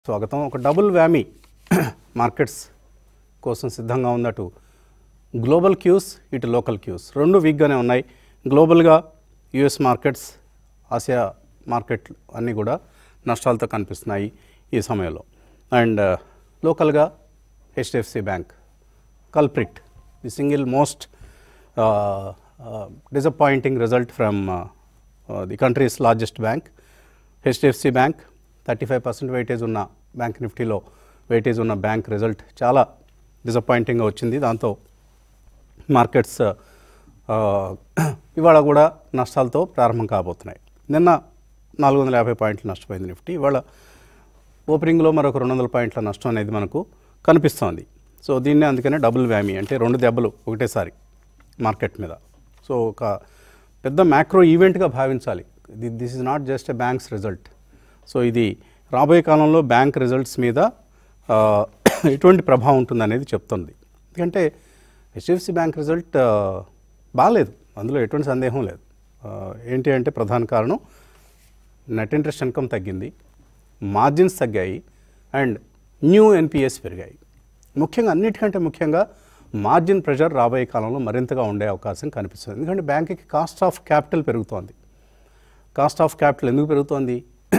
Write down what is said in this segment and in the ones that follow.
స్వాగతం ఒక double whammy markets కోసం సిద్ధంగా ఉందటు గ్లోబల్ క్యూస్ ఇటు లోకల్ క్యూస్ రెండు వీక్గానే ఉన్నాయి గ్లోబల్గా యుఎస్ మార్కెట్స్ ఆసియా మార్కెట్ అన్నీ కూడా నష్టాలతో కనిపిస్తున్నాయి ఈ సమయంలో అండ్ లోకల్గా HDFC bank culprit the single most disappointing result from the country's largest bank HDFC bank thirty five percent weightage ఉన్న బ్యాంక్ నిఫ్టీలో వెయిటేజ్ ఉన్న బ్యాంక్ రిజల్ట్ చాలా డిసప్పాయింటింగ్గా వచ్చింది దాంతో మార్కెట్స్ ఆ, ఇవాళ కూడా నష్టాలతో ప్రారంభం కాబోతున్నాయి నిన్న నాలుగు వందల యాభై పాయింట్లు నష్టపోయింది నిఫ్టీ ఇవాళ ఓపెనింగ్లో మరొక రెండు వందల పాయింట్ల నష్టం అనేది మనకు కనిపిస్తోంది సో దీన్నే అందుకనే డబుల్ వ్యామీ అంటే రెండు దెబ్బలు ఒకటేసారి మార్కెట్ మీద సో ఒక పెద్ద మ్యాక్రో ఈవెంట్గా భావించాలి this is not just a bank's result so ఇది రాబోయే కాలంలో బ్యాంక్ రిజల్ట్స్ మీద ఆ, ఎటువంటి ప్రభావం ఉంటుందనేది చెప్తుంది ఎందుకంటే హెచ్డిఎఫ్సి బ్యాంక్ రిజల్ట్ ఆ, బాగాలేదు అందులో ఎటువంటి సందేహం లేదు ఆ, ఏంటి అంటే ప్రధాన కారణం నెట్ ఇంట్రెస్ట్ ఇన్కమ్ తగ్గింది మార్జిన్స్ తగ్గాయి అండ్ న్యూ ఎన్పిఎస్ పెరిగాయి ముఖ్యంగా అన్నిటికంటే ముఖ్యంగా మార్జిన్ ప్రెషర్ రాబోయే కాలంలో మరింతగా ఉండే అవకాశం కనిపిస్తుంది ఎందుకంటే బ్యాంకుకి కాస్ట్ ఆఫ్ క్యాపిటల్ పెరుగుతోంది కాస్ట్ ఆఫ్ క్యాపిటల్ ఎందుకు పెరుగుతోంది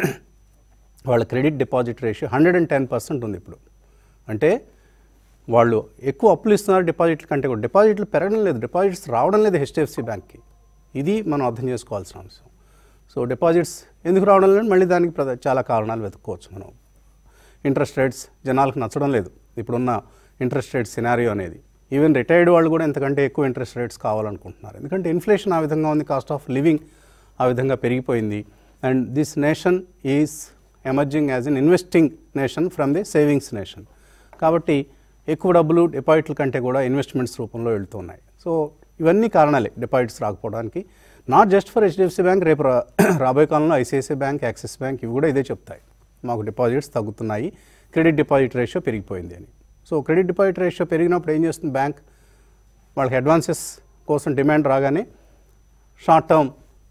వాళ్ళ credit deposit ratio hundred and ten percent ఉంది ఇప్పుడు అంటే వాళ్ళు ఎక్కువ అప్పులు ఇస్తున్నారు డిపాజిట్ల కంటే కూడా డిపాజిట్లు పెరగడం లేదు డిపాజిట్స్ రావడం లేదు హెచ్డిఎఫ్సి బ్యాంక్కి ఇది మనం అర్థం చేసుకోవాల్సిన అంశం సో డిపాజిట్స్ ఎందుకు రావడం లేదు మళ్ళీ దానికి ప్రధా- చాలా కారణాలు వెతుక్కోవచ్చు మనం ఇంట్రెస్ట్ రేట్స్ జనాలకు నచ్చడం లేదు ఇప్పుడున్న ఇంట్రెస్ట్ రేట్ సినారియో అనేది ఈవెన్ రిటైర్డ్ వాళ్ళు కూడా ఎంతకంటే ఎక్కువ ఇంట్రెస్ట్ రేట్స్ కావాలనుకుంటున్నారు ఎందుకంటే ఇన్ఫ్లేషన్ ఆ విధంగా ఉంది కాస్ట్ ఆఫ్ లివింగ్ ఆ విధంగా పెరిగిపోయింది and this nation is emerging as an investing nation from the savings nation కాబట్టి ఎక్కువ డబ్బులు డిపాజిట్ల కంటే కూడా ఇన్వెస్ట్మెంట్స్ రూపంలో వెళ్తున్నాయి సో ఇవన్నీ కారణాలే డిపాజిట్స్ రాకపోవడానికి not just for HDFC bank రేపు రా- రాబోయే కాలంలో ఐసిఐసిఐ బ్యాంక్ యాక్సిస్ బ్యాంక్ ఇవి కూడా ఇదే చెప్తాయి మాకు డిపాజిట్స్ తగ్గుతున్నాయి క్రెడిట్ డిపాజిట్ రేషియో పెరిగిపోయింది అని సో క్రెడిట్ డిపాజిట్ రేషియో పెరిగినప్పుడు ఏం చేస్తుంది బ్యాంక్ వాళ్ళకి అడ్వాన్సెస్ కోసం డిమాండ్ రాగానే షార్ట్ టర్మ్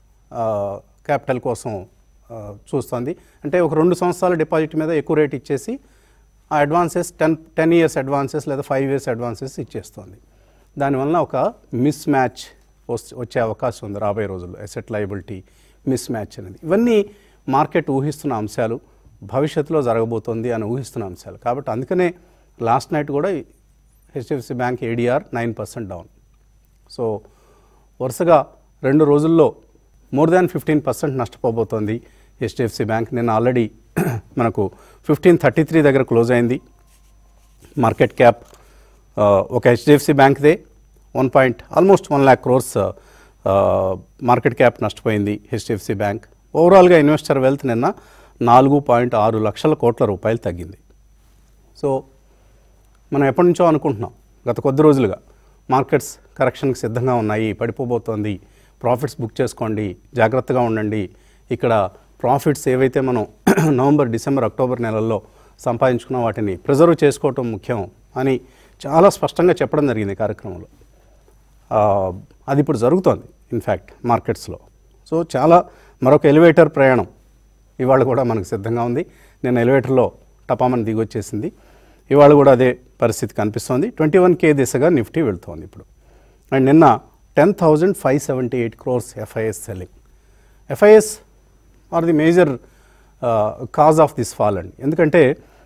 క్యాపిటల్ కోసం ఆ, చూస్తుంది అంటే ఒక రెండు సంవత్సరాల డిపాజిట్ మీద ఎక్కువ రేట్ ఇచ్చేసి ఆ advances ten ten years advances లేదా ఫైవ్ ఇయర్స్ అడ్వాన్సెస్ ఇచ్చేస్తుంది దానివల్ల ఒక మిస్ మ్యాచ్ వచ్చే అవకాశం ఉంది రాబోయే రోజుల్లో ఎసెట్ లయబిలిటీ మిస్ మ్యాచ్ అనేది ఇవన్నీ మార్కెట్ ఊహిస్తున్న అంశాలు భవిష్యత్తులో జరగబోతోంది అని ఊహిస్తున్న అంశాలు కాబట్టి అందుకనే లాస్ట్ నైట్ కూడా HDFC bank ADR nine percent down so వరుసగా రెండు రోజుల్లో మోర్ దాన్ ఫిఫ్టీన్ పర్సెంట్ నష్టపోబోతోంది హెచ్డిఎఫ్సి బ్యాంక్ నిన్న ఆల్రెడీ మనకు ఫిఫ్టీన్ థర్టీ త్రీ దగ్గర క్లోజ్ అయింది మార్కెట్ క్యాప్ ఆ, ఒక హెచ్డిఎఫ్సి బ్యాంక్దే one point almost one lakh crores market cap నష్టపోయింది హెచ్డిఎఫ్సి బ్యాంక్ ఓవరాల్గా ఇన్వెస్టర్ వెల్త్ నిన్న నాలుగు పాయింట్ ఆరు లక్షల కోట్ల రూపాయలు తగ్గింది సో మనం ఎప్పటి నుంచో అనుకుంటున్నాం గత కొద్ది రోజులుగా మార్కెట్స్ కరెక్షన్కి సిద్ధంగా ఉన్నాయి పడిపోబోతోంది ప్రాఫిట్స్ బుక్ చేసుకోండి జాగ్రత్తగా ఉండండి ఇక్కడ ప్రాఫిట్స్ ఏవైతే మనం నవంబర్ డిసెంబర్ అక్టోబర్ నెలల్లో సంపాదించుకున్న వాటిని ప్రిజర్వ్ చేసుకోవటం ముఖ్యం అని చాలా స్పష్టంగా చెప్పడం జరిగింది ఈ కార్యక్రమంలో ఆ, అది ఇప్పుడు జరుగుతోంది ఇన్ఫ్యాక్ట్ మార్కెట్స్లో సో చాలా మరొక ఎలివేటర్ ప్రయాణం ఇవాళ కూడా మనకు సిద్ధంగా ఉంది నేను ఎలివేటర్లో టపామని దిగొచ్చేసింది ఇవాళ కూడా అదే పరిస్థితి కనిపిస్తోంది ట్వంటీ వన్ కే దిశగా నిఫ్టీ వెళ్తోంది ఇప్పుడు అండ్ నిన్న ten thousand five seventy eight crores FIIs selling FIIs are the major cause of this fall అండి ఎందుకంటే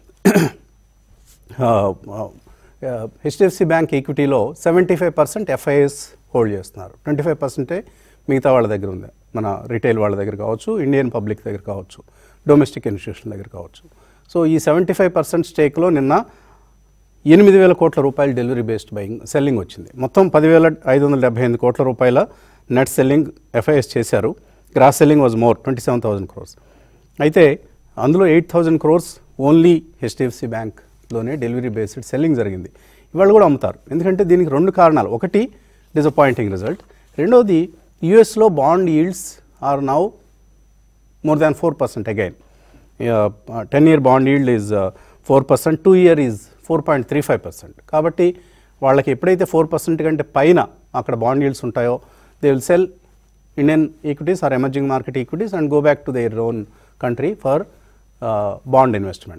హెచ్డిఎఫ్సి బ్యాంక్ ఈక్విటీలో seventy five percent FIIs hold చేస్తున్నారు ట్వంటీ ఫైవ్ పర్సెంటే మిగతా వాళ్ళ దగ్గర ఉంది మన రిటైల్ వాళ్ళ దగ్గర కావచ్చు ఇండియన్ పబ్లిక్ దగ్గర కావచ్చు డొమెస్టిక్ ఇన్స్టిట్యూషన్ దగ్గర కావచ్చు సో ఈ సెవెంటీ ఫైవ్ పర్సెంట్ స్టేక్లో నిన్న ఎనిమిది వేల కోట్ల రూపాయల డెలివరీ బేస్డ్ బయింగ్ సెల్లింగ్ వచ్చింది మొత్తం పదివేల ఐదు వందల డెబ్బై ఎనిమిది కోట్ల రూపాయల నెట్ సెల్లింగ్ ఎఫ్ఐఎస్ చేశారు gross selling was more twenty seven thousand crores అయితే అందులో eight thousand crores only HDFC బ్యాంక్లోనే డెలివరీ బేస్డ్ సెల్లింగ్ జరిగింది ఇవాళ కూడా అమ్ముతారు ఎందుకంటే దీనికి రెండు కారణాలు ఒకటి డిసప్పాయింటింగ్ రిజల్ట్ రెండోది యుఎస్లో bond yields are now more than 4% again. Uh, 10 year bond yield is uh, 4%, 2 year is 4.35%. కాబట్టి వాళ్ళకి ఎప్పుడైతే ఫోర్ పర్సెంట్ కంటే పైన అక్కడ బాండ్ yields ఉంటాయో they will sell Indian equities or emerging market equities and go back to their own country for bond investments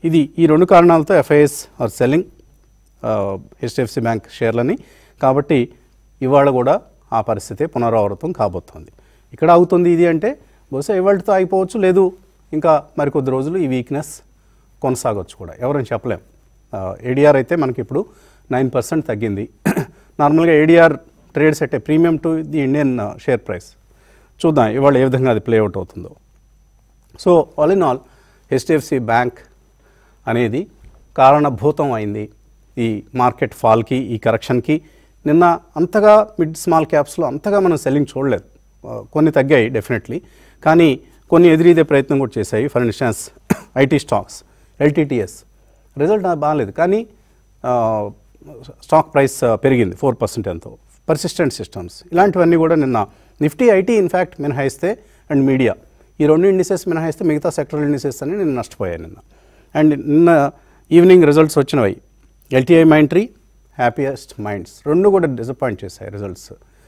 ఇది ఈ రెండు కారణాలతో FIIs are selling HDFC bank షేర్లని కాబట్టి ఇవాళ కూడా ఆ పరిస్థితి పునరావృతం కాబోతోంది ఇక్కడ అవుతుంది ఇది అంటే బహుశా ఇవాళతో అయిపోవచ్చు లేదు ఇంకా మరికొద్ది రోజులు ఈ వీక్నెస్ కొనసాగొచ్చు కూడా ఎవరని చెప్పలేం ఏడిఆర్ అయితే మనకి ఇప్పుడు నైన్ పర్సెంట్ తగ్గింది నార్మల్గా ADR trades at a premium to the Indian share price చూద్దాం ఇవాళ ఏ విధంగా అది ప్లే అవుట్ అవుతుందో so all in all HDFC bank అనేది కారణభూతం అయింది ఈ మార్కెట్ ఫాల్కి ఈ కరెక్షన్కి నిన్న అంతగా మిడ్ స్మాల్ క్యాప్స్లో అంతగా మనం సెల్లింగ్ చూడలేదు ఆ, కొన్ని తగ్గాయి డెఫినెట్లీ కానీ కొన్ని ఎదిరీదే ప్రయత్నం కూడా చేశాయి for instance IT stocks LTTS result బాగాలేదు కానీ ఆ, స్టాక్ ప్రైస్ ఆ, పెరిగింది ఫోర్ పర్సెంట్ ఎంతో పర్సిస్టెంట్ సిస్టమ్స్ ఇలాంటివన్నీ కూడా నిన్న నిఫ్టీ ఐటీ ఇన్ఫ్యాక్ట్ మినహాయిస్తే అండ్ మీడియా ఈ రెండు ఇండిసెస్ మినహాయిస్తే మిగతా సెక్టరల్ ఇండిసెస్ అని నేను నష్టపోయాను నిన్న అండ్ నిన్న ఈవినింగ్ రిజల్ట్స్ వచ్చినవి ఎల్టీఐ మైంట్రీ హ్యాపీయెస్ట్ మైండ్స్ రెండు కూడా డిసప్పాయింట్ చేశాయి రిజల్ట్స్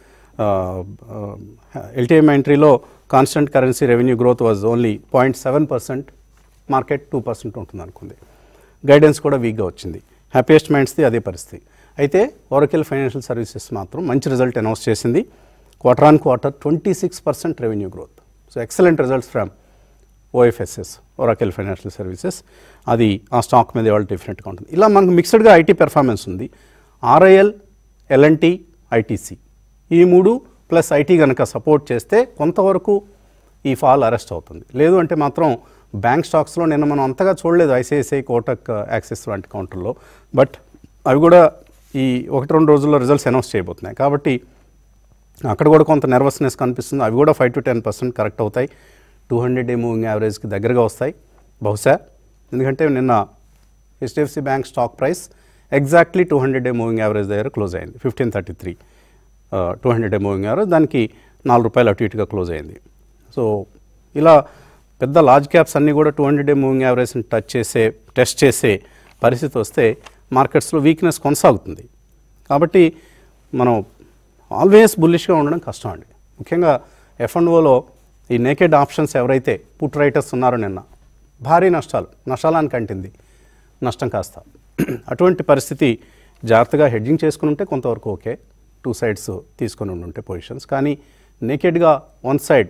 ఎల్టీఐ మైంట్రీలో constant currency revenue growth was only point seven percent market two percent ఉంటుంది అనుకుంది గైడెన్స్ కూడా వీక్గా వచ్చింది హ్యాపీయెస్ట్ మైండ్స్ది అదే పరిస్థితి అయితే ఓరకిల్ ఫైనాన్షియల్ సర్వీసెస్ మాత్రం మంచి రిజల్ట్ అనౌన్స్ చేసింది quarter on quarter twenty six percent revenue growth so excellent results from OFSS Oracle financial services అది ఆ స్టాక్ మీద వాళ్ళు డిఫరెంట్గా ఉంటుంది ఇలా మనకు మిక్స్డ్గా ఐటీ పెర్ఫార్మెన్స్ ఉంది ఆర్ఐఎల్ ఎల్ఎన్టీ ఐటీసీ ఈ మూడు ప్లస్ ఐటీ కనుక సపోర్ట్ చేస్తే కొంతవరకు ఈ ఫాల్ అరెస్ట్ అవుతుంది లేదు అంటే మాత్రం బ్యాంక్ స్టాక్స్లో నిన్న మనం అంతగా చూడలేదు ఐసిఐసిఐ కోటక్ యాక్సిస్ లాంటి కౌంటర్లో బట్ అవి కూడా ఈ ఒకటి రెండు రోజుల్లో రిజల్ట్స్ అనౌన్స్ చేయబోతున్నాయి కాబట్టి అక్కడ కూడా కొంత నర్వస్నెస్ కనిపిస్తుంది అవి కూడా five to ten percent correct అవుతాయి టూ హండ్రెడ్ డే మూవింగ్ యావరేజ్కి దగ్గరగా వస్తాయి బహుశా ఎందుకంటే నిన్న HDFC bank stock price exactly two hundred day moving average దగ్గర క్లోజ్ అయింది fifteen thirty three two hundred day moving average దానికి నాలుగు రూపాయలు అటు ఇటుగా క్లోజ్ అయింది సో ఇలా పెద్ద లార్జ్ క్యాప్స్ అన్నీ కూడా టూ హండ్రెడ్ డే మూవింగ్ యావరేజ్ని టచ్ చేసే టెస్ట్ చేసే పరిస్థితి వస్తే మార్కెట్స్లో వీక్నెస్ కొనసాగుతుంది కాబట్టి మనం ఆల్వేస్ బుల్లిష్గా ఉండడం కష్టం అండి ముఖ్యంగా ఎఫ్ అండ్ ఓలో ఈ నేకెడ్ ఆప్షన్స్ ఎవరైతే పుట్ రైటర్స్ ఉన్నారో నిన్న భారీ నష్టాలు నష్టాలానికి అంటింది నష్టం కాస్త అటువంటి పరిస్థితి జాగ్రత్తగా హెడ్జింగ్ చేసుకుని ఉంటే కొంతవరకు ఓకే టూ సైడ్స్ తీసుకొని ఉంటే పొజిషన్స్ కానీ నేకెడ్గా one side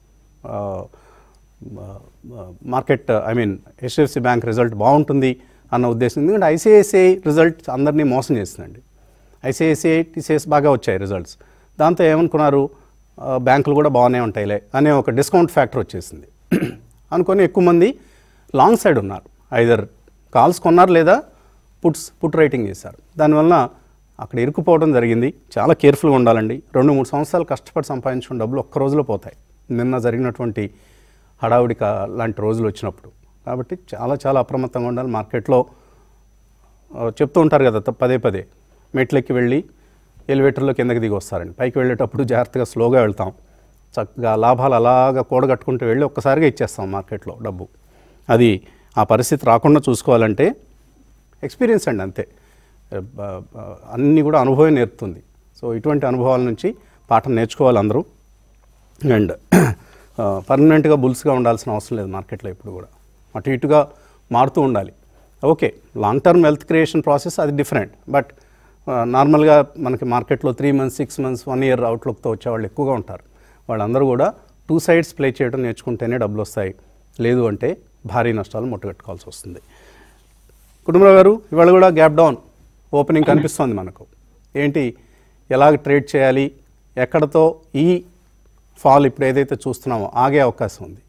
market I mean HDFC bank result బాగుంటుంది అన్న ఉద్దేశం ఎందుకంటే ఐసిఐసిఐ రిజల్ట్ అందరినీ మోసం చేసిందండి ఐసిఐసిఐ టీసీఎస్ బాగా వచ్చాయి రిజల్ట్స్ దాంతో ఏమనుకున్నారు ఆ, బ్యాంకులు కూడా బాగానే ఉంటాయిలే అనే ఒక డిస్కౌంట్ ఫ్యాక్టర్ వచ్చేసింది అనుకొని ఎక్కువ మంది లాంగ్ సైడ్ ఉన్నారు ఐదర్ కాల్స్ కొన్నారు లేదా పుట్స్ పుట్ రైటింగ్ చేశారు దానివల్ల అక్కడ ఇరుక్కుపోవడం జరిగింది చాలా కేర్ఫుల్గా ఉండాలండి రెండు మూడు సంవత్సరాలు కష్టపడి సంపాదించుకున్న డబ్బులు ఒక్క రోజులో పోతాయి నిన్న జరిగినటువంటి హడావుడి కా- లాంటి రోజులు వచ్చినప్పుడు కాబట్టి చాలా చాలా అప్రమత్తంగా ఉండాలి మార్కెట్లో ఆ, చెప్తూ ఉంటారు కదా త- పదే పదే మెట్లెక్కి వెళ్ళి ఎలివేటర్లో కిందకి దిగి వస్తారండి పైకి వెళ్ళేటప్పుడు జాగ్రత్తగా స్లోగా వెళ్తాం చక్కగా లాభాలు అలాగా కూడగట్టుకుంటూ వెళ్ళి ఒక్కసారిగా ఇచ్చేస్తాం మార్కెట్లో డబ్బు అది ఆ పరిస్థితి రాకుండా చూసుకోవాలంటే ఎక్స్పీరియన్స్ అండి అంతే బ- బ- అన్నీ కూడా అనుభవం నేర్పుతుంది సో ఇటువంటి అనుభవాల నుంచి పాఠం నేర్చుకోవాలి అందరూ అండ్ పర్మనెంట్గా బుల్స్గా ఉండాల్సిన అవసరం లేదు మార్కెట్లో ఇప్పుడు కూడా అటు ఇటుగా మారుతూ ఉండాలి okay long term wealth creation process అది డిఫరెంట్ బట్ నార్మల్గా మనకి మార్కెట్లో three months six months one year అవుట్లుక్తో వచ్చేవాళ్ళు ఎక్కువగా ఉంటారు వాళ్ళందరూ కూడా టూ సైడ్స్ ప్లే చేయడం నేర్చుకుంటేనే డబ్బులు వస్తాయి లేదు అంటే భారీ నష్టాలు ముట్టగట్టుకోవాల్సి వస్తుంది కుటుంబరావు గారు ఇవాళ కూడా గ్యాప్ డౌన్ ఓపెనింగ్ కనిపిస్తోంది మనకు ఏంటి ఎలాగ ట్రేడ్ చేయాలి ఎక్కడతో ఈ ఫాల్ ఇప్పుడు ఏదైతే చూస్తున్నామో ఆగే అవకాశం ఉంది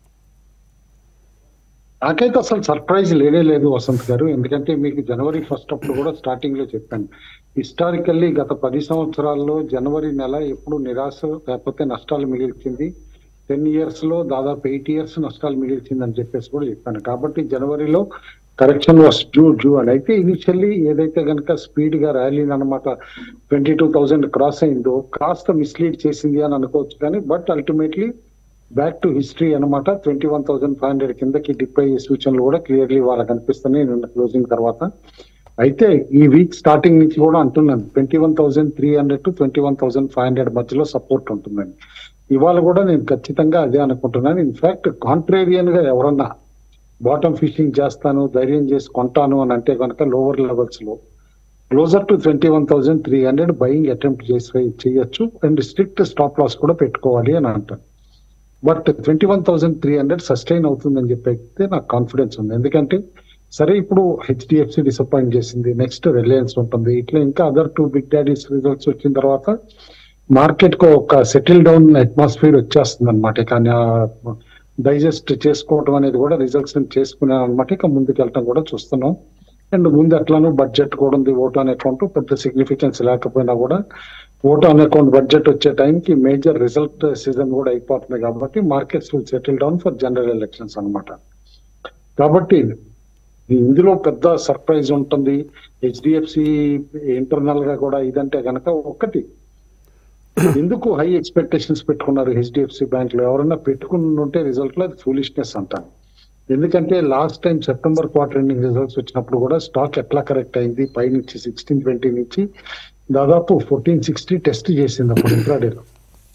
నాకైతే అసలు సర్ప్రైజ్ లేనే లేదు వసంత్ గారు ఎందుకంటే మీకు జనవరి ఫస్ట్ అప్పుడు కూడా స్టార్టింగ్ లో చెప్పాను హిస్టారికల్లీ గత పది సంవత్సరాల్లో జనవరి నెల ఎప్పుడు నిరాశ లేకపోతే నష్టాలు మిగిల్చింది టెన్ ఇయర్స్ లో దాదాపు ఎయిట్ ఇయర్స్ నష్టాలు మిగిల్చింది అని చెప్పేసి కూడా చెప్పాను కాబట్టి జనవరిలో కరెక్షన్ వాస్ జూ జూ అని అయితే ఇనిషియల్లీ ఏదైతే కనుక స్పీడ్ గా ర్యాలీ అనమాట ట్వంటీ టూ థౌసండ్ క్రాస్ అయిందో కాస్త మిస్లీడ్ చేసింది అని అనుకోవచ్చు కానీ but ultimately back to history అనమాట twenty one thousand five hundred కిందకి డిప్ అయ్యే సూచనలు కూడా క్లియర్లీ వాళ్ళకి కనిపిస్తున్నాయి నిన్న క్లోజింగ్ తర్వాత అయితే ఈ వీక్ స్టార్టింగ్ నుంచి కూడా అంటున్నాను twenty one thousand three hundred to twenty one thousand five hundred మధ్యలో సపోర్ట్ ఉంటుందని ఇవాళ కూడా నేను ఖచ్చితంగా అదే అనుకుంటున్నాను ఇన్ఫాక్ట్ కాంట్రేరియన్ గా ఎవరన్నా బాటమ్ ఫిషింగ్ చేస్తాను ధైర్యం చేసి కొంటాను అని అంటే కనుక లోవర్ లెవెల్స్ లో closer to twenty one thousand three hundred buying attempt చేసి చేయొచ్చు అండ్ స్ట్రిక్ట్ స్టాప్ లాస్ కూడా పెట్టుకోవాలి అని అంటాను but twenty one thousand three hundred sustain అవుతుందని చెప్పి నాకు కాన్ఫిడెన్స్ ఉంది ఎందుకంటే సరే ఇప్పుడు హెచ్డిఎఫ్సి డిసప్పాయింట్ చేసింది నెక్స్ట్ రిలయన్స్ ఉంటుంది ఇట్లా ఇంకా other two big daddies results వచ్చిన తర్వాత మార్కెట్ కు ఒక సెటిల్ డౌన్ అట్మాస్ఫియర్ వచ్చేస్తుంది అనమాట కానీ డైజెస్ట్ చేసుకోవడం అనేది కూడా రిజల్ట్స్ చేసుకునే అనమాట ఇక ముందుకు వెళ్ళటం కూడా చూస్తున్నాం అండ్ ముందు ఎట్లానో బడ్జెట్ కూడా ఉంది ఓట్ ఆన్ అకౌంట్ పెద్ద సిగ్నిఫికెన్స్ లేకపోయినా కూడా ఓట్ ఆన్ అకౌంట్ బడ్జెట్ వచ్చే టైంకి మేజర్ రిజల్ట్ సీజన్ కూడా అయిపోతుంది కాబట్టి markets will settle down for general elections అన్నమాట కాబట్టి ఇందులో పెద్ద సర్ప్రైజ్ ఉంటుంది హెచ్డిఎఫ్సి ఇంటర్నల్ గా కూడా ఇదంటే గనక ఒకటి ఎందుకు హై ఎక్స్పెక్టేషన్స్ పెట్టుకున్నారు హెచ్డిఎఫ్సి బ్యాంక్ లో ఎవరైనా పెట్టుకుని ఉంటే రిజల్ట్ లో అది ఫూలిష్నెస్ అంటాను ఎందుకంటే last time September quarter ending results వచ్చినప్పుడు కూడా స్టాక్ ఎట్లా కరెక్ట్ అయింది పై నుంచి సిక్స్టీన్ ట్వంటీ నుంచి దాదాపు ఫోర్టీన్ సిక్స్టీ టెస్ట్ చేసింది అప్పుడు ఇంట్రాడేలో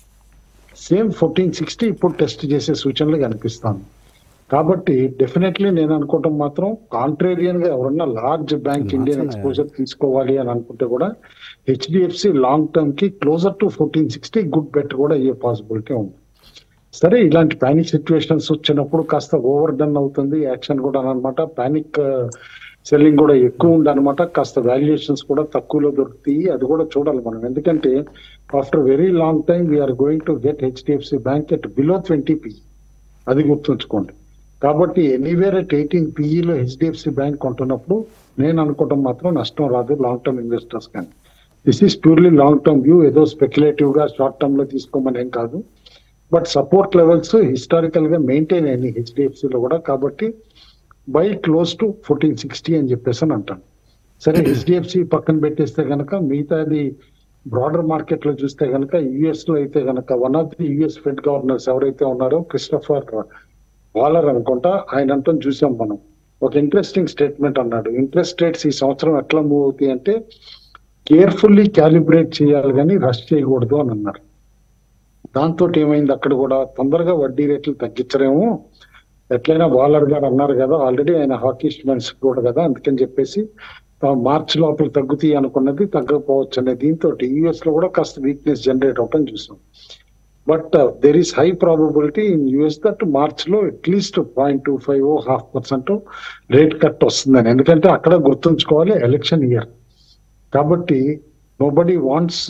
సేమ్ ఫోర్టీన్ సిక్స్టీ ఇప్పుడు టెస్ట్ చేసే సూచనలు కనిపిస్తాను కాబట్టి డెఫినెట్లీ నేను అనుకోవటం మాత్రం కాంట్రేరియన్ గా ఎవరన్నా లార్జ్ బ్యాంక్ ఇండియన్ ఎక్స్పోజర్ తీసుకోవాలి అని అనుకుంటే కూడా హెచ్డిఎఫ్సి లాంగ్ టర్మ్ కి closer to fourteen sixty good bet కూడా అయ్యే పాసిబిలిటీ ఉంది సరే ఇలాంటి పానిక్ సిచ్యువేషన్స్ వచ్చినప్పుడు కాస్త ఓవర్ డన్ అవుతుంది యాక్షన్ కూడా అనమాట పానిక్ సెల్లింగ్ కూడా ఎక్కువ ఉంది అనమాట కాస్త వాల్యుయేషన్స్ కూడా తక్కువలో దొరుకుతాయి అది కూడా చూడాలి మనం ఎందుకంటే after very long time we're going to get HDFC bank at below twenty P అది గుర్తుంచుకోండి కాబట్టి ఎనీవేర్ ఎట్ ఎయిటీన్ పిఈలో హెచ్డిఎఫ్సి బ్యాంక్ కొంటున్నప్పుడు నేను అనుకోవటం మాత్రం నష్టం రాదు లాంగ్ టర్మ్ ఇన్వెస్టర్స్ కానీ this is purely long term view ఏదో స్పెక్యులేటివ్ గా షార్ట్ టర్మ్ లో తీసుకోమని ఏం కాదు బట్ సపోర్ట్ లెవెల్స్ హిస్టారికల్ గా మెయింటైన్ అయినాయి హెచ్డిఎఫ్సిలో కూడా కాబట్టి buy close to fourteen sixty అని చెప్పేసి అని అంటాను సరే హెచ్డిఎఫ్సి పక్కన పెట్టేస్తే కనుక మిగతాది బ్రాడర్ మార్కెట్ లో చూస్తే కనుక యుఎస్ లో అయితే కనుక one of the US Fed governors ఎవరైతే ఉన్నారో క్రిస్టఫర్ వాలర్ అనుకుంటా ఆయన అంటూ చూసాం మనం ఒక ఇంట్రెస్టింగ్ స్టేట్మెంట్ అన్నాడు ఇంట్రెస్ట్ రేట్స్ ఈ సంవత్సరం ఎట్లా మూవ్ అవుతాయి అంటే కేర్ఫుల్లీ క్యాలిబ్రేట్ చేయాలి కానీ రష్ చేయకూడదు అని అన్నారు దాంతో ఏమైంది అక్కడ కూడా తొందరగా వడ్డీ రేట్లు తగ్గించరేమో ఎట్లయినా వాలర్ గారు అన్నారు కదా ఆల్రెడీ ఆయన హాకీ స్టూడెంట్స్ కూడా కదా అందుకని చెప్పేసి మార్చ్ లోపల తగ్గుతాయి అనుకున్నది తగ్గకపోవచ్చు అనే దీంతో యుఎస్ లో కూడా కాస్త వీక్నెస్ జనరేట్ అవటం చూసాం but there is high probability in US that March లో at least point two five half percent rate cut వస్తుందని ఎందుకంటే అక్కడ గుర్తుంచుకోవాలి ఎలక్షన్ ఇయర్ కాబట్టి నోబడి వాంట్స్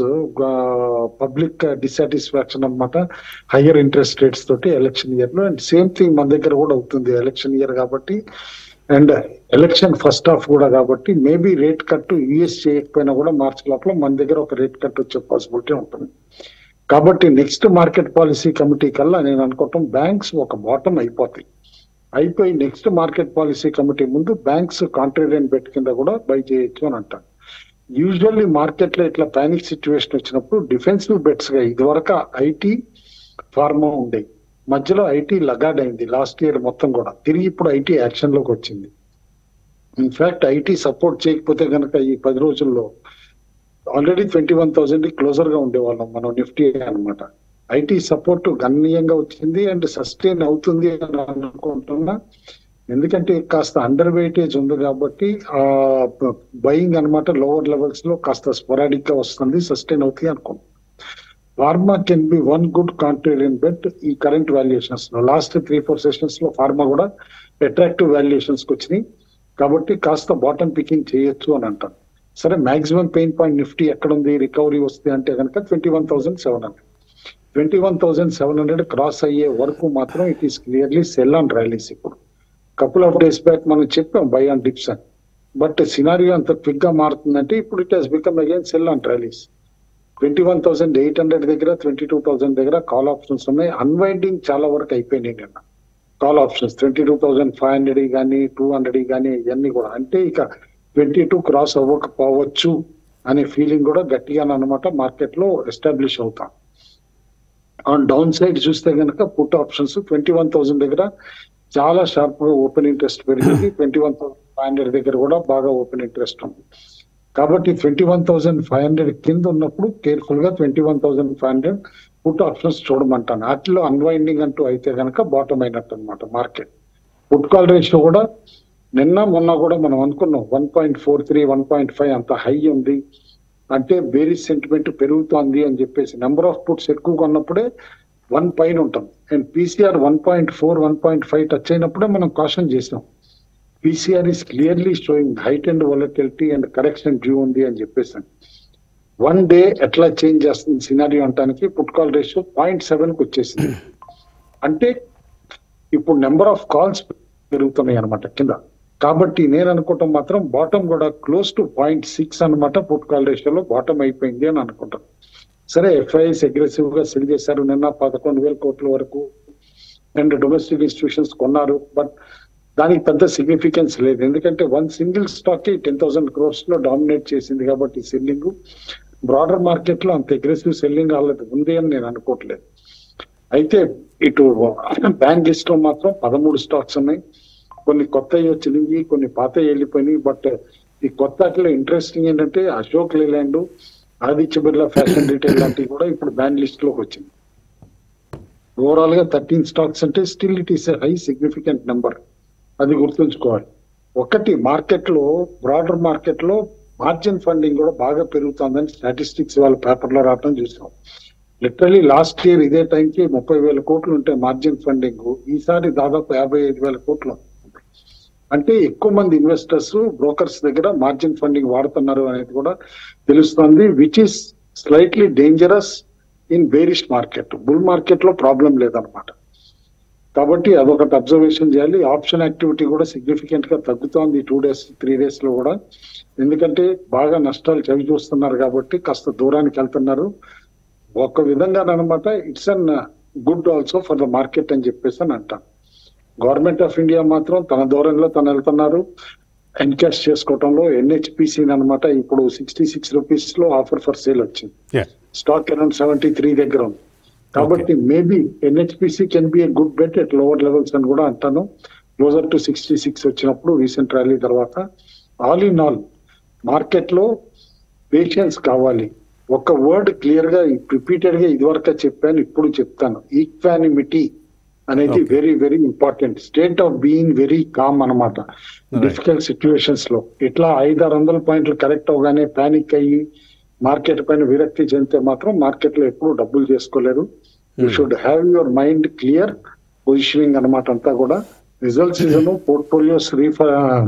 పబ్లిక్ డిసాటిస్ఫాక్షన్ అనమాట హయ్యర్ ఇంట్రెస్ట్ రేట్స్ తోటి ఎలక్షన్ ఇయర్ లో అండ్ సేమ్ థింగ్ మన దగ్గర కూడా అవుతుంది ఎలక్షన్ ఇయర్ కాబట్టి అండ్ ఎలక్షన్ ఫస్ట్ హాఫ్ కూడా కాబట్టి మేబీ రేట్ కట్ యుఎస్ చేయకపోయినా కూడా మార్చ్ లోపల మన దగ్గర ఒక రేట్ కట్ వచ్చే పాసిబిలిటీ ఉంటుంది కాబట్టి నెక్స్ట్ మార్కెట్ పాలసీ కమిటీ కల్లా నేను అనుకోవటం బ్యాంక్స్ ఒక బాటం అయిపోతాయి అయిపోయి నెక్స్ట్ మార్కెట్ పాలసీ కమిటీ ముందు బ్యాంక్స్ కాంట్రేరియన్ బెట్ కింద కూడా బై చేయొచ్చు అని అంటాను యూజువల్లీ మార్కెట్ లో ఇట్లా పానిక్ సిచ్యువేషన్ వచ్చినప్పుడు డిఫెన్సివ్ బెట్స్ గా ఇదివరకు ఐటీ ఫార్మా ఉండే మధ్యలో ఐటీ లగాడ్ అయింది లాస్ట్ ఇయర్ మొత్తం కూడా తిరిగి ఇప్పుడు ఐటీ యాక్షన్ లోకి వచ్చింది ఇన్ఫాక్ట్ ఐటీ సపోర్ట్ చేయకపోతే కనుక ఈ పది రోజుల్లో already twenty one thousand closer గా ఉండేవాళ్ళం మనం నిఫ్టీ అనమాట ఐటీ సపోర్ట్ గణనీయంగా వచ్చింది అండ్ సస్టైన్ అవుతుంది అని అనుకుంటున్నా ఎందుకంటే కాస్త అండర్ వెయిటేజ్ ఉంది కాబట్టి ఆ బయింగ్ అనమాట లోవర్ లెవెల్స్ లో కాస్త స్పొరాడిక్ గా వస్తుంది సస్టైన్ అవుతుంది అనుకుంటున్నాం pharma can be one good contrarian bet ఈ కరెంట్ వాల్యుయేషన్స్ లో లాస్ట్ త్రీ ఫోర్ సెషన్స్ లో ఫార్మా కూడా అట్రాక్టివ్ వాల్యుయేషన్స్ కి వచ్చినాయి కాబట్టి కాస్త బాటమ్ పికింగ్ చేయొచ్చు అని అంటాను సరే మాక్సిమం పెయిన్ పాయింట్ నిఫ్టీ ఎక్కడ ఉంది రికవరీ వస్తే అంటే కనుక twenty one thousand seven hundred twenty one thousand seven hundred cross అయ్యే వరకు మాత్రం it is clearly sell on rallies ఇప్పుడు కపుల్ ఆఫ్ డేస్ బ్యాక్ మనం చెప్పాం బై ఆన్ డిప్స్ అని బట్ సినారియో అంత క్విక్ గా మారుతుందంటే ఇప్పుడు it has become again sell on rallies twenty one thousand eight hundred దగ్గర ట్వంటీ టూ థౌసండ్ దగ్గర కాల్ ఆప్షన్స్ ఉన్నాయి అన్వైండింగ్ చాలా వరకు అయిపోయినాయి నిన్న call options twenty two thousand five hundred కానీ టూ హండ్రెడ్ కానీ ఇవన్నీ కూడా అంటే ఇక ట్వంటీ టూ క్రాస్ అవ్వకపోవచ్చు అనే ఫీలింగ్ కూడా గట్టిగా అనమాట మార్కెట్ లో ఎస్టాబ్లిష్ అవుతాం ఆన్ డౌన్ సైడ్ చూస్తే కనుక put options twenty one thousand దగ్గర చాలా షార్ప్ గా ఓపెన్ ఇంట్రెస్ట్ పెరిగింది twenty one thousand five hundred దగ్గర కూడా బాగా ఓపెన్ ఇంట్రెస్ట్ ఉంది కాబట్టి twenty one thousand five hundred కింద ఉన్నప్పుడు కేర్ఫుల్ గా twenty one thousand five hundred put options చూడమంటాను వాటిలో అన్వైండింగ్ అంటూ అయితే కనుక బాటమ్ అయినట్టు అనమాట మార్కెట్ పుట్ కాల్ రేషియో కూడా నిన్న మొన్న కూడా మనం అనుకున్నాం one point four three one point five అంత హై ఉంది అంటే బేరీస్ సెంటిమెంట్ పెరుగుతోంది అని చెప్పేసి నెంబర్ ఆఫ్ పుట్స్ ఎక్కువ కొన్నప్పుడే వన్ పైన ఉంటాం and PCR one point four one point five touch అయినప్పుడే మనం కాషన్ చేసాం PCR is clearly showing height and volatility and correction due ఉంది అని చెప్పేసి వన్ డే ఎట్లా చేంజ్ చేస్తుంది సినారియో అంటానికి put call ratio point seven కి వచ్చేసింది అంటే ఇప్పుడు నెంబర్ ఆఫ్ కాల్స్ పెరుగుతున్నాయి అనమాట కింద కాబట్టి నేను అనుకుంటాం మాత్రం బాటమ్ కూడా క్లోజ్ టు పాయింట్ సిక్స్ అనమాట పుట్ కాల్ రేషియోలో బాటమ్ అయిపోయింది అని అనుకుంటాం సరే ఎఫ్ఐఎస్ అగ్రెసివ్ గా సెల్ చేశారు నిన్న పదకొండు వేల కోట్ల వరకు అండ్ డొమెస్టిక్ ఇన్స్టిట్యూషన్స్ కొన్నారు బట్ దానికి పెద్ద సిగ్నిఫికెన్స్ లేదు ఎందుకంటే one single stock ten thousand crores లో డామినేట్ చేసింది కాబట్టి సెల్లింగ్ బ్రాడర్ మార్కెట్ లో అంత అగ్రెసివ్ సెల్లింగ్ వాళ్ళది ఉంది అని నేను అనుకోవట్లేదు అయితే ఇటు బ్యాంక్ లిస్ట్ లో మాత్రం పదమూడు స్టాక్స్ ఉన్నాయి కొన్ని కొత్త వచ్చినాయి కొన్ని పాత వెళ్ళిపోయినాయి బట్ ఈ కొత్త వాటిలో ఇంట్రెస్టింగ్ ఏంటంటే Ashok Leyland Aditya Birla fashion retail లాంటివి కూడా ఇప్పుడు బ్యాన్ లిస్ట్ లోకి వచ్చింది ఓవరాల్ గా థర్టీన్ స్టాక్స్ అంటే still it is a high significant number అది గుర్తుంచుకోవాలి ఒకటి మార్కెట్ లో బ్రాడర్ మార్కెట్ లో మార్జిన్ ఫండింగ్ కూడా బాగా పెరుగుతుందని స్టాటిస్టిక్స్ వాళ్ళ పేపర్ లో రావడం చూసాం లిటరలీ లాస్ట్ ఇయర్ ఇదే టైంకి ముప్పై వేల కోట్లు ఉంటే మార్జిన్ ఫండింగ్ ఈసారి దాదాపు యాభై ఐదు వేల కోట్లు అంటే ఎక్కువ మంది ఇన్వెస్టర్స్ బ్రోకర్స్ దగ్గర మార్జిన్ ఫండింగ్ వాడుతున్నారు అనేది కూడా తెలుస్తుంది which is slightly dangerous in bearish market bull market లో ప్రాబ్లం లేదనమాట కాబట్టి అదొకటి అబ్జర్వేషన్ చేయాలి ఆప్షన్ యాక్టివిటీ కూడా సిగ్నిఫికెంట్ గా తగ్గుతోంది టూ డేస్ త్రీ డేస్ లో కూడా ఎందుకంటే బాగా నష్టాలు చవి చూస్తున్నారు కాబట్టి కాస్త దూరానికి వెళ్తున్నారు ఒక విధంగా అనమాట it's an good also for the market అని చెప్పేసి అని అంటాం గవర్నమెంట్ ఆఫ్ ఇండియా మాత్రం తన దూరంలో తను వెళ్తున్నారు ఎన్కాష్ చేసుకోవడంలో ఎన్హెచ్పిసి అనమాట ఇప్పుడు సిక్స్టీ సిక్స్ రూపీస్ లో ఆఫర్ ఫర్ సేల్ వచ్చింది Yeah. Stock around seventy three దగ్గర ఉంది కాబట్టి maybe NHPC can be a good bet at lower levels అని కూడా అంటాను క్లోజర్ టు సిక్స్టీ సిక్స్ వచ్చినప్పుడు రీసెంట్ ర్యాలీ తర్వాత ఆల్ ఇన్ ఆల్ మార్కెట్ లో పేషెన్స్ కావాలి ఒక వర్డ్ క్లియర్ గా రిపీటెడ్ గా ఇదివరకు చెప్పాను ఇప్పుడు చెప్తాను ఈక్వానిమిటీ అనేది Okay. Very very important state of being very calm అనమాట Right. డిఫికల్ట్ సిచ్యువేషన్స్ లో ఇట్లా ఐదారు వందల పాయింట్లు కరెక్ట్ అవగానే పానిక్ అయ్యి మార్కెట్ పైన విరక్తి చెందితే మాత్రం మార్కెట్ లో ఎప్పుడు డబ్బులు చేసుకోలేరు you Hmm. Should have your mind clear positioning అనమాట అంతా కూడా రిజల్ట్ సీజన్ పోర్ట్ఫోలియోస్ రీఫ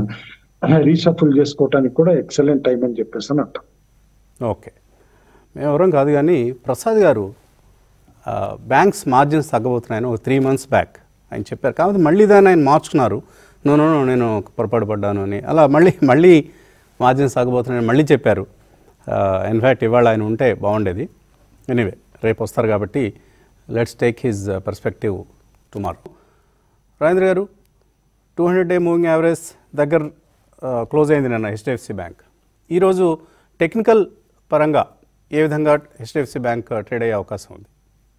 రీషఫుల్ చేసుకోవడానికి కూడా ఎక్సలెంట్ టైం అని చెప్పేసి అని అంటాం ఓకే మేము ఎవరం కాదు కానీ ప్రసాద్ గారు ఆ, బ్యాంక్స్ మార్జిన్స్ తగ్గబోతున్నాయని ఒక త్రీ మంత్స్ బ్యాక్ ఆయన చెప్పారు కాబట్టి మళ్ళీ దాన్ని ఆయన మార్చుకున్నారు నో నో నో, నేను పొరపాటు పడ్డాను అని అలా మళ్ళీ మళ్ళీ మార్జిన్స్ తగ్గబోతున్నాయని మళ్ళీ చెప్పారు ఇన్ఫ్యాక్ట్ ఇవాళ ఆయన ఉంటే బాగుండేది ఎనీవే రేపు వస్తారు కాబట్టి let's take his perspective tomorrow Rajendra garu two hundred day moving average దగ్గర క్లోజ్ అయింది నిన్న హెచ్డిఎఫ్సి బ్యాంక్ ఈరోజు టెక్నికల్ పరంగా ఏ విధంగా హెచ్డిఎఫ్సి బ్యాంక్ ట్రేడ్ అయ్యే అవకాశం ఉంది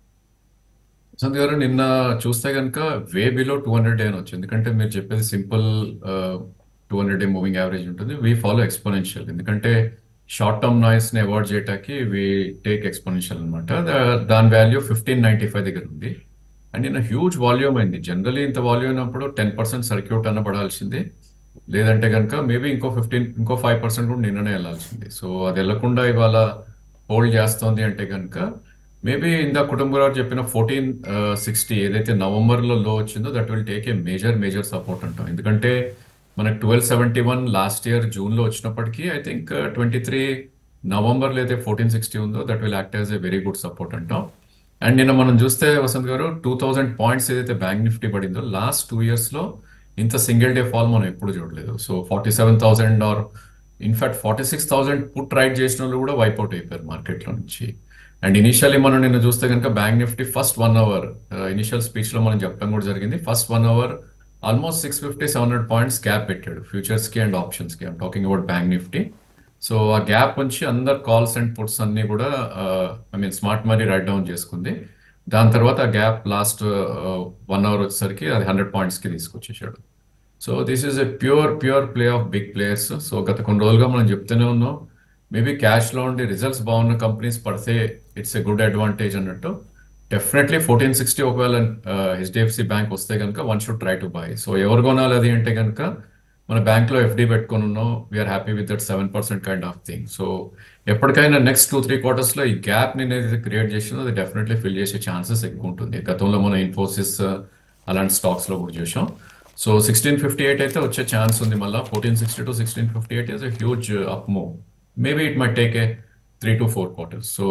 వసంత్ గారు నిన్న చూస్తే కనుక way below two hundred day అని వచ్చింది ఎందుకంటే మీరు చెప్పేది simple two hundred day moving average ఉంటుంది వీ ఫాలో ఎక్స్పోనెన్షియల్ ఎందుకంటే షార్ట్ టర్మ్ నాయిస్ ని అవాయిడ్ చేయటానికి వి టేక్ ఎక్స్పోనెన్షియల్ అనమాట దాని వాల్యూ ఫిఫ్టీన్ నైన్టీ ఫైవ్ దగ్గర ఉంది అండ్ నిన్న హ్యూజ్ వాల్యూమ్ అయింది జనరలీ ఇంత వాల్యూమ్ అయినప్పుడు టెన్ పర్సెంట్ సర్క్యూట్ అన్న పడాల్సింది లేదంటే కనుక మేబీ ఇంకో ఫిఫ్టీన్ ఇంకో ఫైవ్ పర్సెంట్ కూడా నిన్ననే వెళ్ళాల్సింది సో అది వెళ్లకుండా ఇవాళ హోల్డ్ చేస్తోంది అంటే కనుక మేబీ ఇందా కుటుంబరావు చెప్పిన ఫోర్టీన్ సిక్స్టీ ఏదైతే నవంబర్లో లో వచ్చిందో that will take a major major support అంటాం ఎందుకంటే మనకు twelve seventy one last year జూన్లో వచ్చినప్పటికీ ఐ థింక్ ట్వంటీ త్రీ నవంబర్లో అయితే ఫోర్టీన్ సిక్స్టీ ఉందో that will act as a very good support అంటాం అండ్ నిన్న మనం చూస్తే Vasant garu two thousand points ఏదైతే బ్యాంక్ నిఫ్టీ పడిందో లాస్ట్ టూ ఇయర్స్లో ఇంత సింగిల్ డే ఫాల్ మనం ఎప్పుడు చూడలేదు so forty seven thousand or in fact forty six thousand put write చేసిన వాళ్ళు కూడా వైప్అవుట్ అయిపోయారు మార్కెట్లో నుంచి అండ్ ఇనిషియల్లీ మనం నిన్న చూస్తే కనుక bank Nifty first one hour initial స్పీచ్లో మనం చెప్పడం కూడా జరిగింది first one hour almost six fifty seven hundred points gap పెట్టాడు ఫ్యూచర్స్కి అండ్ ఆప్షన్స్కి I'm talking about bank Nifty so ఆ గ్యాప్ నుంచి అందరు కాల్స్ అండ్ పుట్స్ అన్ని కూడా I mean smart money write down చేసుకుంది దాని తర్వాత ఆ గ్యాప్ లాస్ట్ వన్ అవర్ వచ్చేసరికి అది హండ్రెడ్ పాయింట్స్కి తీసుకొచ్చేసాడు so this is a pure pure play of big players so గత కొన్ని రోజులుగా మనం చెప్తూనే ఉన్నాం మేబీ క్యాష్లో ఉండి రిజల్ట్స్ బాగున్న కంపెనీస్ పడితే ఇట్స్ ఎ గుడ్ అడ్వాంటేజ్ అన్నట్టు డెఫినెట్లీ ఫోర్టీన్ సిక్స్టీ ఒకవేళ హెచ్డిఎఫ్సి బ్యాంక్ వస్తే కనుక one should try to buy so ఎవరు కొనాలి అది అంటే కనుక మన బ్యాంక్లో ఎఫ్డి పెట్టుకొని ఉన్నాం we're happy with that seven percent kind of thing so ఎప్పటికైనా నెక్స్ట్ టూ త్రీ క్వార్టర్స్లో ఈ గ్యాప్ ని ఏదైతే క్రియేట్ చేసిందో అది డెఫినెట్లీ ఫిల్ చేసే ఛాన్సెస్ ఎక్కువ ఉంటుంది గతంలో మనం ఇన్ఫోసిస్ అలాంటి స్టాక్స్ లో కూడా చూసాం సో సిక్స్టీన్ ఫిఫ్టీ ఎయిట్ అయితే వచ్చే ఛాన్స్ ఉంది మళ్ళీ fourteen sixty to sixteen fifty eight is a huge up move maybe it may take a three to four quarters so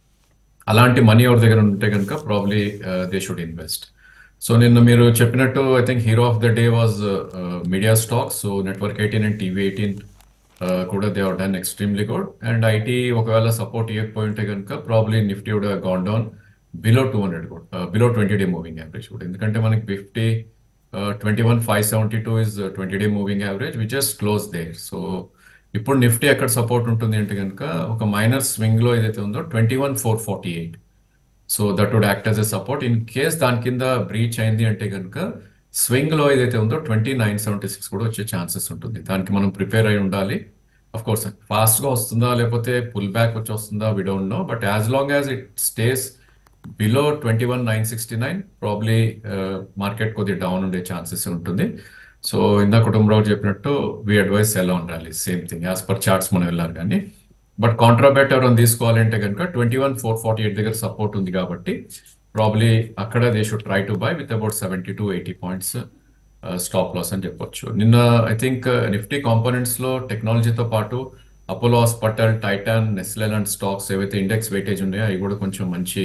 అలాంటి మనీ ఎవరి దగ్గర ఉంటే కనుక probably they should invest so నిన్న మీరు చెప్పినట్టు I think hero of the day was media stocks so network eighteen and TV eighteen కూడా they done extremely good and IT ఒకవేళ సపోర్ట్ ఇవ్వకపోయి ఉంటే కనుక probably Nifty would gone down below two hundred కూడా below twenty day moving average కూడా ఎందుకంటే మనకి fifty twenty one five seventy two is twenty day moving average we just close there so ఇప్పుడు Nifty ఎక్కడ support ఉంటుంది అంటే కనుక ఒక మైనర్ స్వింగ్ లో ఏదైతే ఉందో twenty one four forty eight so that would act as a support in case దాని కింద బ్రీచ్ అయింది అంటే కనుక స్వింగ్ లో ఏదైతే ఉందో ట్వంటీ నైన్ సెవెంటీ సిక్స్ కూడా వచ్చే ఛాన్సెస్ ఉంటుంది దానికి మనం ప్రిపేర్ అయి ఉండాలి అఫ్ కోర్స్ ఫాస్ట్ గా వస్తుందా లేకపోతే పుల్ బ్యాక్ వచ్చి వస్తుందా we don't know but as long as it stays below twenty one nine sixty nine probably market కొద్దిగా డౌన్ ఉండే ఛాన్సెస్ ఉంటుంది సో ఇందా కుటుంబరావు చెప్పినట్టు వి అడ్వైస్ ఎలా ఉండాలి same thing as per charts మనం వెళ్ళాలి కానీ బట్ కాంట్రాబెట్ ఎవరైనా తీసుకోవాలంటే కనుక twenty one four forty eight దగ్గర సపోర్ట్ ఉంది కాబట్టి ప్రాబ్లీ అక్కడ they should try to buy with about seventy to eighty points stop loss అని చెప్పొచ్చు నిన్న ఐ థింక్ నిఫ్టీ కాంపోనెంట్స్ లో టెక్నాలజీతో పాటు Apollo hospital Titan Nestle and stocks ఏవైతే ఇండెక్స్ వెయిటేజ్ ఉన్నాయో అవి కూడా కొంచెం మంచి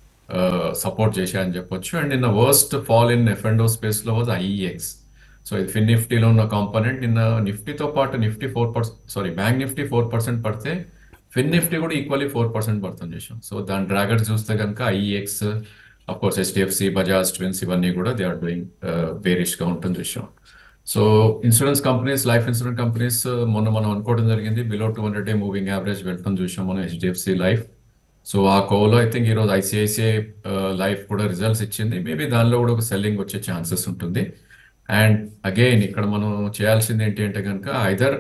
సపోర్ట్ చేశాయని చెప్పొచ్చు అండ్ నిన్న worst fall in F and space లో వాజ్ ఐఈఎక్స్ సో ఇది ఫిన్ నిఫ్టీలో ఉన్న కాంపోనెంట్ నిన్న నిఫ్టీతో పాటు Nifty four percent sorry bank Nifty four percent పడితే ఫిన్ నిఫ్టీ కూడా ఈక్వల్లీ ఫోర్ పర్సెంట్ పడుతుంది చేసాం సో దాని డ్రాగర్ చూస్తే కనుక IEX of course HDFC Bajaj twins ఇవన్నీ కూడా దే ఆర్ డూయింగ్ వేరిష్ గా ఉంటుంది విషయం so insurance companies life insurance companies మొన్న మనం అనుకోవడం జరిగింది below two hundred day moving average వెళ్ళటం చూసాం మనం హెచ్డిఎఫ్సి లైఫ్ సో ఆ కోలో ఐ థింక్ ఈరోజు ఐసిఐసిఐ లైఫ్ కూడా రిజల్ట్స్ ఇచ్చింది మేబీ దానిలో కూడా ఒక సెల్లింగ్ వచ్చే ఛాన్సెస్ ఉంటుంది అండ్ అగైన్ ఇక్కడ మనం చేయాల్సింది ఏంటి అంటే కనుక either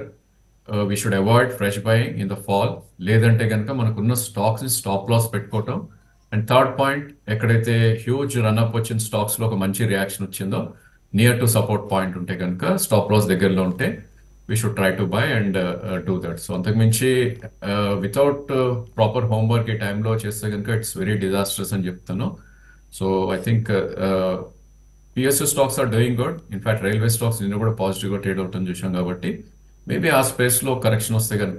we should avoid fresh buying in the fall లేదంటే కనుక మనకున్న స్టాక్స్ ని స్టాప్ లాస్ పెట్టుకోవటం అండ్ థర్డ్ పాయింట్ ఎక్కడైతే హ్యూజ్ రన్అప్ వచ్చిన స్టాక్స్ లో ఒక మంచి రియాక్షన్ వచ్చిందో నియర్ టు సపోర్ట్ పాయింట్ ఉంటే కనుక స్టాప్ లాస్ దగ్గరలో ఉంటే we should try to buy and do that so అంతకుమించి వితౌట్ ప్రాపర్ హోంవర్క్ ఈ టైంలో చేస్తే కనుక ఇట్స్ వెరీ డిజాస్టర్స్ అని చెప్తాను so I think PSU stocks are doing good in fact railway stocks నిన్న కూడా పాజిటివ్గా ట్రేడ్ అవుతాం చూసాం కాబట్టి మేబీ ఆ స్పేస్లో కరెక్షన్ వస్తే కనుక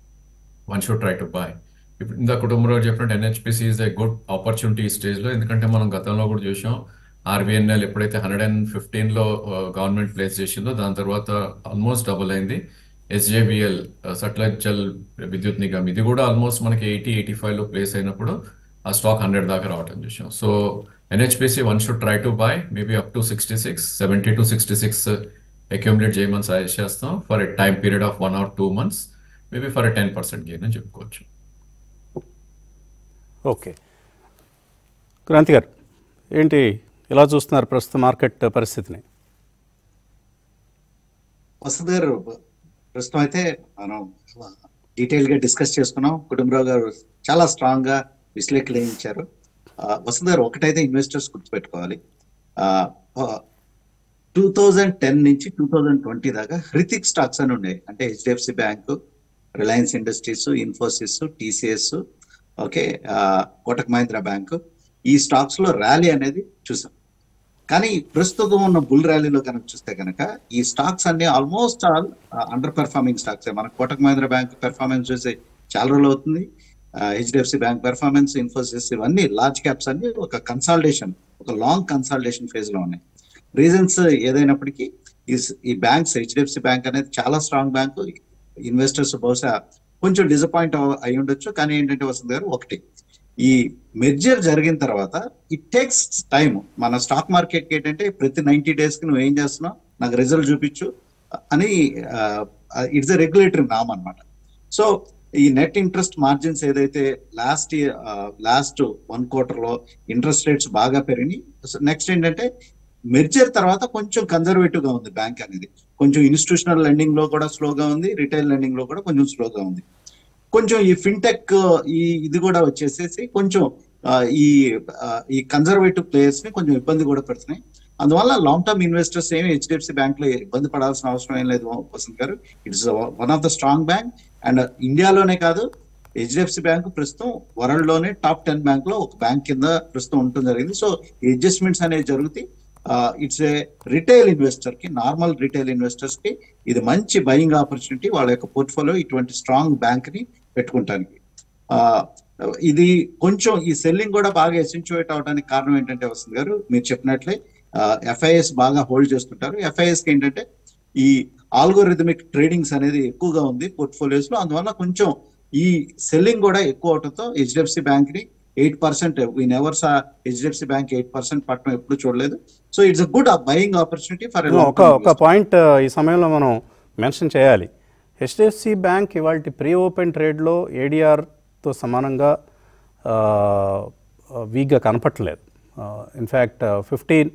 one should try to buy ఇప్పుడు ఇంత కుటుంబంలో చెప్పినట్టు NHPC is a good opportunity ఈ స్టేజ్లో ఎందుకంటే మనం గతంలో కూడా చూసాం ఆర్బీఎన్ఎల్ ఎప్పుడైతే హండ్రెడ్ అండ్ ఫిఫ్టీన్లో గవర్నమెంట్ ప్లేస్ చేసిందో దాని తర్వాత ఆల్మోస్ట్ డబుల్ అయింది ఎస్జేబిఎల్ సట్లైజ్ జల్ విద్యుత్ నిగమ్ ఇది కూడా ఆల్మోస్ట్ మనకి ఎయిటీ ఎయిటీ ఫైవ్లో ప్లేస్ అయినప్పుడు ఆ స్టాక్ హండ్రెడ్ దాకా రావటం చూసాం so NHPC one should try to buy maybe up to sixty six seventy to sixty six accumulate చేయమని సజెస్ట్ చేస్తాం for a time period of one or two months maybe for a ten percent gain అని చెప్పుకోవచ్చు okay Kranthi గారు ఏంటి ఎలా చూస్తున్నారు ప్రస్తుత market పరిస్థితిని వసంత్ గారు ప్రస్తుతం అయితే మనం డీటెయిల్ గా డిస్కస్ చేసుకున్నాం కుటుంబరావు గారు చాలా స్ట్రాంగ్ గా విశ్లేషించారు వసంత్ గారు ఒకటైతే ఇన్వెస్టర్స్ గుర్తుపెట్టుకోవాలి టూ థౌజండ్ టెన్ నుంచి టూ థౌజండ్ ట్వంటీ దాకా హృతిక్ స్టాక్స్ అని ఉన్నాయి అంటే HDFC bank Reliance Industries Infosys TCS okay Kotak Mahindra bank ఈ స్టాక్స్ లో ర్యాలీ అనేది చూసాం కానీ ప్రస్తుతం ఉన్న బుల్ ర్యాలీలో కనుక చూస్తే కనుక ఈ స్టాక్స్ అన్ని almost all underperforming stocks మన కోటక్ మహీంద్రా బ్యాంక్ పెర్ఫార్మెన్స్ చూసి చాలా రోజులు అవుతుంది హెచ్డిఎఫ్సి బ్యాంక్ పెర్ఫార్మెన్స్ ఇన్ఫోసిస్ ఇవన్నీ లార్జ్ క్యాప్స్ అన్ని ఒక కన్సాలిడేషన్ ఒక లాంగ్ కన్సాలిడేషన్ ఫేజ్ లో ఉన్నాయి రీజన్స్ ఏదైనప్పటికీ ఈ బ్యాంక్స్ హెచ్డిఎఫ్సి బ్యాంక్ అనేది చాలా స్ట్రాంగ్ బ్యాంక్ ఇన్వెస్టర్స్ బహుశా కొంచెం డిసప్పాయింట్ అయి ఉండొచ్చు కానీ ఏంటంటే వస్తుంది గారు ఒకటి ఈ మెర్జర్ జరిగిన తర్వాత ఇట్ టేక్స్ టైం మన స్టాక్ మార్కెట్ ఏంటంటే ప్రతి నైన్టీ డేస్ కి నువ్వు ఏం చేస్తున్నావు నాకు రిజల్ట్ చూపించు అని ఇట్స్ ఎ రెగ్యులేటరీ నామ్ అనమాట సో ఈ నెట్ ఇంట్రెస్ట్ మార్జిన్స్ ఏదైతే లాస్ట్ లాస్ట్ వన్ క్వార్టర్ లో ఇంట్రెస్ట్ రేట్స్ బాగా పెరిగినాయి నెక్స్ట్ ఏంటంటే మెర్జర్ తర్వాత కొంచెం కన్జర్వేటివ్ గా ఉంది బ్యాంక్ అనేది కొంచెం ఇన్స్టిట్యూషనల్ లెండింగ్ లో కూడా స్లోగా ఉంది రిటైల్ లెండింగ్ లో కూడా కొంచెం స్లోగా ఉంది కొంచెం ఈ ఫిన్టెక్ ఈ ఇది కూడా వచ్చేసేసి కొంచెం ఆ, ఈ ఆ, ఈ కన్జర్వేటివ్ ప్లేయర్స్ ని కొంచెం ఇబ్బంది కూడా పెడుతున్నాయి అందువల్ల లాంగ్ టర్మ్ ఇన్వెస్టర్స్ ఏమి హెచ్డిఎఫ్సి బ్యాంక్ లో ఇబ్బంది పడాల్సిన అవసరం ఏం లేదు వసంత్ గారు it's one of the strong bank and ఇండియాలోనే కాదు హెచ్డిఎఫ్సి బ్యాంక్ ప్రస్తుతం వరల్డ్ లోనే టాప్ టెన్ బ్యాంక్ లో ఒక బ్యాంక్ కింద ప్రస్తుతం ఉండటం జరిగింది సో అడ్జస్ట్మెంట్స్ అనేవి జరుగుతాయి ఇట్స్ ఏ రిటైల్ ఇన్వెస్టర్ కి నార్మల్ రిటైల్ ఇన్వెస్టర్స్ కి ఇది మంచి బయింగ్ ఆపర్చునిటీ వాళ్ళ యొక్క పోర్ట్ఫోలియో ఇటువంటి స్ట్రాంగ్ బ్యాంక్ ని పెట్టుకుంటానికి ఆ, ఇది కొంచెం ఈ సెల్లింగ్ కూడా బాగా ఎసెన్చువేట్ అవడానికి కారణం ఏంటంటే వస్తుంది గారు మీరు చెప్పినట్లే ఎఫ్ఐఎస్ బాగా హోల్డ్ చేస్తుంటారు ఎఫ్ఐఎస్ కి ఏంటంటే ఈ ఆల్గోరిథమిక్ ట్రేడింగ్స్ అనేది ఎక్కువగా ఉంది పోర్ట్ఫోలియోస్ లో అందువల్ల కొంచెం ఈ సెల్లింగ్ కూడా ఎక్కువ అవడంతో హెచ్డిఎఫ్సి బ్యాంక్ ని eight percent we never saw HDFC bank eight percent పట్టడం ఎప్పుడు చూడలేదు so it's a good buying opportunity for ఒక ఒక పాయింట్ ఈ సమయంలో మనం మెన్షన్ చేయాలి హెచ్డిఎఫ్సి బ్యాంక్ ఇవాళ ప్రీ ఓపెన్ ట్రేడ్లో ఏడిఆర్తో సమానంగా వీక్గా కనపట్లేదు in fact fifteen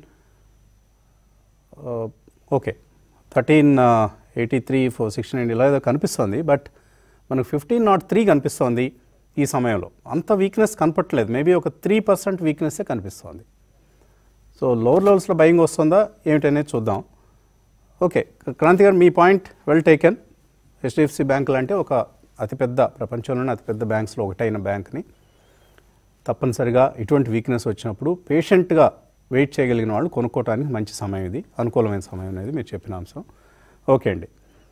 okay thirteen eighty three four sixty nine ఇలా ఏదో కనిపిస్తుంది బట్ మనకు ఫిఫ్టీన్ నాట్ త్రీ కనిపిస్తోంది ఈ సమయంలో అంత వీక్నెస్ కనపట్లేదు మేబీ ఒక త్రీ పర్సెంట్ వీక్నెస్సే కనిపిస్తోంది సో లోవర్ లెవెల్స్లో బయింగ్ వస్తుందా ఏమిటనేది చూద్దాం ఓకే క్రాంతి గారు మీ point well taken HDFC bank లాంటి ఒక అతిపెద్ద ప్రపంచంలోనే అతిపెద్ద బ్యాంక్స్లో ఒకటైన బ్యాంక్ని తప్పనిసరిగా ఇటువంటి వీక్నెస్ వచ్చినప్పుడు పేషెంట్గా వెయిట్ చేయగలిగిన వాళ్ళు కొనుక్కోవడానికి మంచి సమయం ఇది అనుకూలమైన సమయం అనేది మీరు చెప్పిన అంశం ఓకే అండి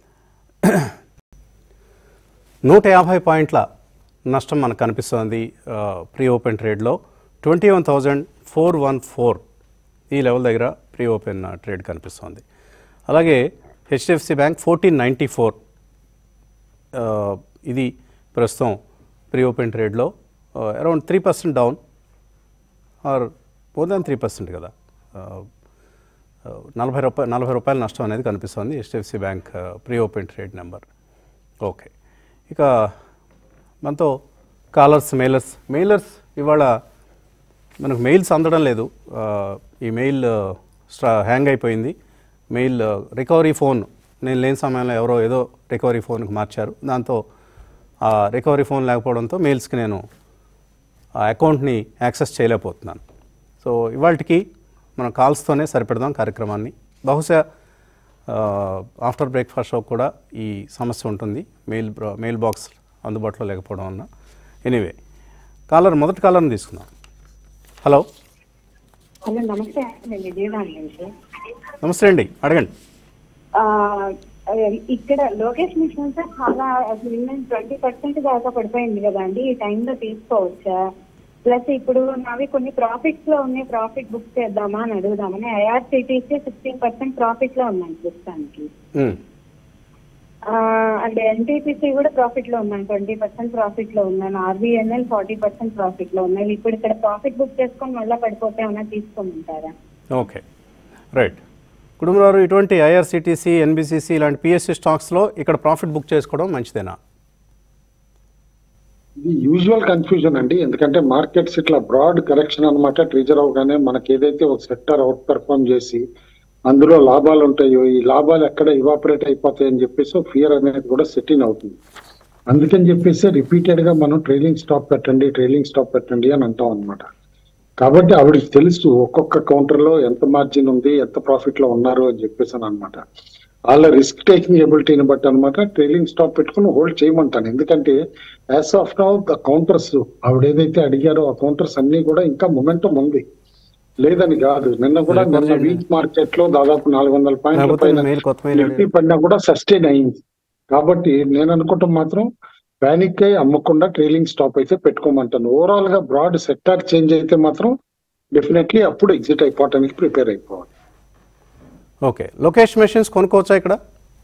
నూట యాభై పాయింట్ల నష్టం మనకు కనిపిస్తోంది ప్రీ ఓపెన్ ట్రేడ్లో twenty one thousand four one four ఈ లెవెల్ దగ్గర ప్రీ ఓపెన్ ట్రేడ్ కనిపిస్తోంది అలాగే HDFC bank fourteen ninety four ఇది ప్రస్తుతం ప్రీ ఓపెన్ ట్రేడ్లో around three percent down or more than three percent కదా నలభై రూపాయలు నలభై రూపాయల నష్టం అనేది కనిపిస్తుంది HDFC bank pre open trade number okay ఇక మనతో కాలర్స్ మెయిలర్స్ మెయిలర్స్ ఇవాళ మనకు మెయిల్స్ అందడం లేదు ఆ, ఈ మెయిల్ స్ట్రా హ్యాంగ్ అయిపోయింది మెయిల్ రికవరీ ఫోన్ నేను లేని సమయంలో ఎవరో ఏదో రికవరీ ఫోన్కి మార్చారు దాంతో ఆ రికవరీ ఫోన్ లేకపోవడంతో మెయిల్స్కి నేను ఆ అకౌంట్ని యాక్సెస్ చేయలేకపోతున్నాను సో ఇవాళకి మనం కాల్స్తోనే సరిపెడదాం కార్యక్రమాన్ని బహుశా ఆఫ్టర్ బ్రేక్ఫాస్ట్ షో కూడా ఈ సమస్య ఉంటుంది మెయిల్ బ్ర- మెయిల్ బాక్స్ అందుబాటులో లేకపోవడం వలన ఎనీవే కాలర్ మొదటి కాలర్ని తీసుకుందాం హలో హలో నమస్తే నేను విజయవాడ నుంచి నమస్తే అండి అడగండి ఆ, ఇక్కడ లోకేష్ మిషన్ సార్ చాలా నిన్న ట్వంటీ పర్సెంట్ దాకా పడిపోయింది కదా అండి ఈ టైంలో తీసుకోవచ్చా ప్లస్ ఇప్పుడు నావి కొన్ని ప్రాఫిట్స్ లో ఉన్నాయి ప్రాఫిట్ బుక్ చేద్దామా అని అడుగుదామని ఐఆర్సిటీసీ సిక్స్టీన్ పర్సెంట్ ప్రాఫిట్ లో ఉన్నాను ప్రస్తుతానికి ఉమ్, అండ్ ఎన్టీపీసీ కూడా ప్రాఫిట్ లో ఉన్నాను ట్వంటీ పర్సెంట్ ప్రాఫిట్ లో ఉన్నాను ఆర్బీఎన్ఎల్ ఫార్టీ పర్సెంట్ ప్రాఫిట్ లో ఉన్నాయి ఇప్పుడు ఇక్కడ ప్రాఫిట్ బుక్ చేసుకొని మళ్ళీ పడిపోతే ఏమైనా తీసుకోమంటారా ఓకే రైట్ కుటుంబారు ఇటువంటి ఐఆర్సిటీసీ ఎన్బిసిసి ఇలాంటి పిఎస్సి స్టాక్స్లో ఇక్కడ ప్రాఫిట్ బుక్ చేసుకోవడం మంచిదేనా ఇది యూజువల్ కన్ఫ్యూజన్ అండి ఎందుకంటే మార్కెట్స్ ఇట్లా బ్రాడ్ కరెక్షన్ అన్నమాట ట్రీజర్ అవగానే మనకి ఏదైతే ఒక సెక్టర్ అవుట్ పెర్ఫార్మ్ చేసి అందులో లాభాలు ఉంటాయో ఈ లాభాలు ఎక్కడ ఇవాపరేట్ అయిపోతాయని చెప్పేసి ఫియర్ అనేది కూడా సెటిన్ అవుతుంది అందుకని చెప్పేసి రిపీటెడ్ గా మనం ట్రైలింగ్ స్టాప్ పెట్టండి ట్రైలింగ్ స్టాప్ పెట్టండి అని అంటాం అనమాట కాబట్టి ఆవిడకి తెలుసు ఒక్కొక్క కౌంటర్ లో ఎంత మార్జిన్ ఉంది ఎంత ప్రాఫిట్ లో ఉన్నారు అని చెప్పేసి అని అనమాట వాళ్ళ రిస్క్ టేకింగ్ ఎబిలిటీని బట్టి అనమాట ట్రైలింగ్ స్టాప్ పెట్టుకుని హోల్డ్ చేయమంటాను ఎందుకంటే as of now the counters ఆవిడ ఏదైతే అడిగారో ఆ కౌంటర్స్ అన్ని కూడా ఇంకా మొమెంటం ఉంది లేదని కాదు నిన్న కూడా నిన్న వీక్ మార్కెట్ లో దాదాపు నాలుగు వందల పాయింట్ల లేకపోతే పైన మెయిల్ కొత్త మెయిల్ నిఫ్టీ పడినా కూడా సస్టైన్ అయింది కాబట్టి నేను అనుకుంటాం మాత్రం పానిక్ అయి అమ్మకుండా ట్రైలింగ్ స్టాప్ అయితే పెట్టుకోమంటాను ఓవరాల్ గా బ్రాడ్ సెక్టార్ చేంజ్ అయితే మాత్రం డెఫినెట్లీ అప్పుడు ఎగ్జిట్ అయిపోవటానికి ప్రిపేర్ అయిపోవాలి ఓకే లొకేష్ మెషిన్స్ కొనుక్కోవచ్చా ఇక్కడ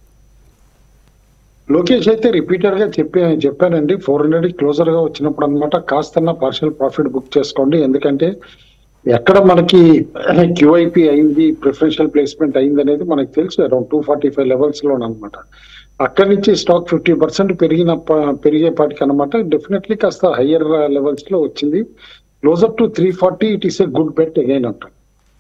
లోకేష్ అయితే రిపీటెడ్ గా చెప్పి చెప్పానండి ఫోర్ హండ్రెడ్ క్లోజర్ గా వచ్చినప్పుడు అనమాట కాస్తన్న పార్షల్ ప్రాఫిట్ బుక్ చేసుకోండి ఎందుకంటే ఎక్కడ మనకి క్యూఐపి అయింది ప్రిఫరెన్షియల్ ప్లేస్మెంట్ అయింది అనేది మనకి తెలుసు around two forty five levels లో అనమాట అక్కడి నుంచి స్టాక్ ఫిఫ్టీ పర్సెంట్ పెరిగిన పెరిగేపాటికి అనమాట డెఫినెట్లీ కాస్త హయ్యర్ లెవెల్స్ లో వచ్చింది closer to three forty it is a good bet again అంటారు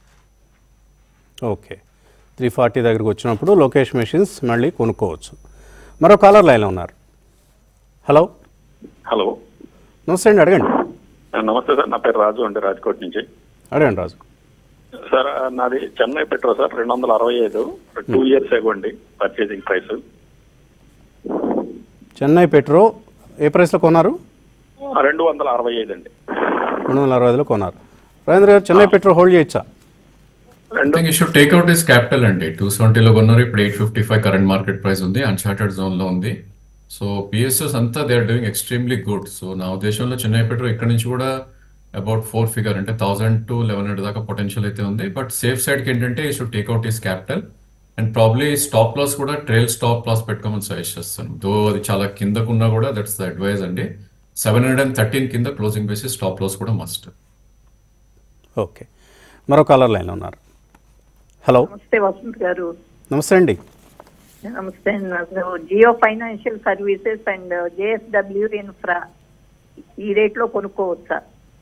ఓకే త్రీ ఫార్టీ దగ్గరకు వచ్చినప్పుడు లొకేష్ మెషిన్స్ మళ్ళీ కొనుక్కోవచ్చు మరో కాలర్ లైన్లో ఉన్నారు హలో హలో నమస్తే అండి అడగండి నమస్తే సార్ నా పేరు రాజు అండి రాజ్కోట్ నుంచి అడగండి రాజు సార్ నాది చెన్నై పెట్రో సార్ రెండు వందల అరవై ఐదు టూ ఇయర్స్ ఇవ్వండి పర్చేసింగ్ ప్రైస్ చెన్నై పెట్రో ఏ ప్రైస్లో కొన్నారు రెండు వందల అరవై ఐదు అండి రెండు వందల అరవై ఐదులో కొన్నారు రాజేంద్ర గారు చెన్నై పెట్రో హోల్డ్ చేయొచ్చా I think you should take out his capital అండి టూ సెవెంటీలో కొన్నారు ఇప్పుడు eight fifty five current market price ఉంది అన్చార్టెడ్ జోన్లో ఉంది సో పిఎస్ఎస్ అంతా they are doing extremely good so నా ఉద్దేశంలో చెన్నై పెట్రో ఇక్కడ నుంచి కూడా అబౌట్ ఫోర్ ఫిగర్ అంటే థౌసండ్ టు లెవెన్ హండ్రెడ్ దాకా పొటెన్షియల్ అయితే ఉంది బట్ సేఫ్ సైడ్కి ఏంటంటే ఈ should take out his capital and probably stop loss కూడా ట్రైల్ స్టాప్ లాస్ పెట్టుకోమని సజెస్ట్ చేస్తాను దో అది చాలా కిందకున్నా కూడా దట్స్ ద అడ్వైజ్ అండి సెవెన్ హండ్రెడ్ అండ్ థర్టీన్ కింద క్లోజింగ్ బేసిస్ స్టాప్ లాస్ కూడా మస్ట్ ఓకే మరో కాలర్ లైన్లో ఉన్నారు హలో నమస్తే వసంత్ గారు నమస్తే అండి నమస్తే నాకు Jio financial services and JSW Infra ఈ రేట్లో కొనుక్కోవచ్చా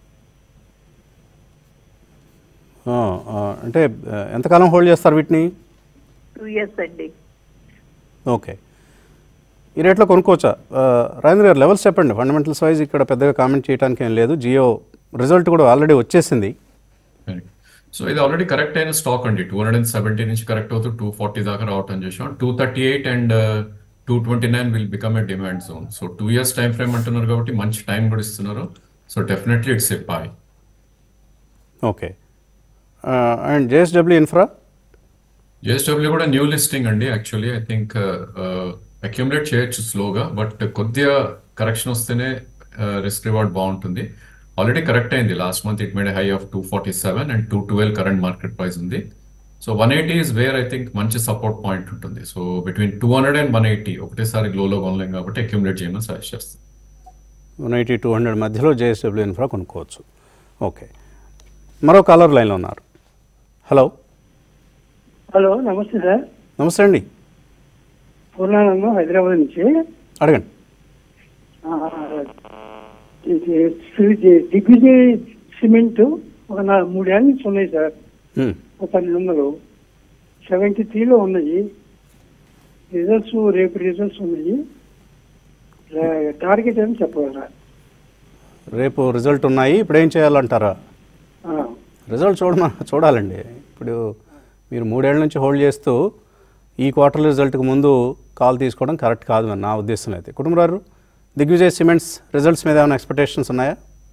ఆ, ఆ, అంటే ఆ, ఎంతకాలం హోల్డ్ చేస్తారు వీటిని టూ ఇయర్స్ అండి ఓకే ఈ రేట్లో కొనుక్కోవచ్చా ఆ, రాజేంద్ర గారు లెవెల్స్ చెప్పండి ఫండమెంటల్స్ వైజ్ ఇక్కడ పెద్దగా కామెంట్ చేయడానికి ఏం లేదు జియో రిజల్ట్ కూడా ఆల్రెడీ వచ్చేసింది సో ఇది ఆల్రెడీ కరెక్ట్ అయిన స్టాక్ అండి టూ హండ్రెడ్ అండ్ సెవెంటీ నుంచి కరెక్ట్ అవుతూ టూ ఫార్టీ దాకా రావటం చేసాం two thirty eight and two twenty nine will become a demand zone so two years time frame అంటున్నారు కాబట్టి మంచి టైం కూడా ఇస్తున్నారు so definitely it's a buy okay and JSW Infra JSW కూడా న్యూ లిస్టింగ్ అండి యాక్చువల్లీ ఐ థింక్ అక్యుములేట్ చేయొచ్చు స్లోగా but కొద్దిగా కరెక్షన్ వస్తేనే రిస్క్ రివార్డ్ బాగుంటుంది ఆల్రెడీ కరెక్ట్ అయింది last month it made high of two forty seven and two twelve current market price ఉంది so one eighty is where I think మంచి support point ఉంటుంది so between two hundred and one eighty ఒకటేసారి గ్లోలో కొనలేం కాబట్టి accumulate చేయమని suggest చేస్తాను one eighty two hundred మధ్యలో జేఎస్డబ్ల్యూ ఇన్ఫ్రా కొనుక్కోవచ్చు ఓకే మరో కాలర్ లైన్లో ఉన్నారు హలో హలో నమస్తే సార్ నమస్తే అండి పూర్ణానందం హైదరాబాద్ నుంచి అడగండి ఆ, ఇది శ్రీ- దిగ్విజయ్ సిమెంట్ ఒక నా మూడేళ్ళ నుంచి ఉన్నాయి సార్ హ్మ్. ఒక పన్నెండు వందలు సెవెంటీ త్రీలో ఉన్నాయి రిజల్ట్స్ రేపు రిజల్ట్స్ ఉన్నాయి రా- టార్గెట్ అని చెప్పగలరా రేపు రిజల్ట్ ఉన్నాయి ఇప్పుడు ఏం చేయాలంటారా ఆ, రిజల్ట్ చూడ చూడాలండి ఇప్పుడు మీరు మూడేళ్ల నుంచి హోల్డ్ చేస్తూ ఈ క్వార్టర్ రిజల్ట్కి ముందు కాల్ తీసుకోవడం కరెక్ట్ కాదు అని నా ఉద్దేశం అయితే కుటుంబరారు దిగ్విజయ్ సిమెంట్స్ రిజల్ట్స్ మీద ఏమైనా ఎక్స్పెక్టేషన్స్ ఉన్నాయా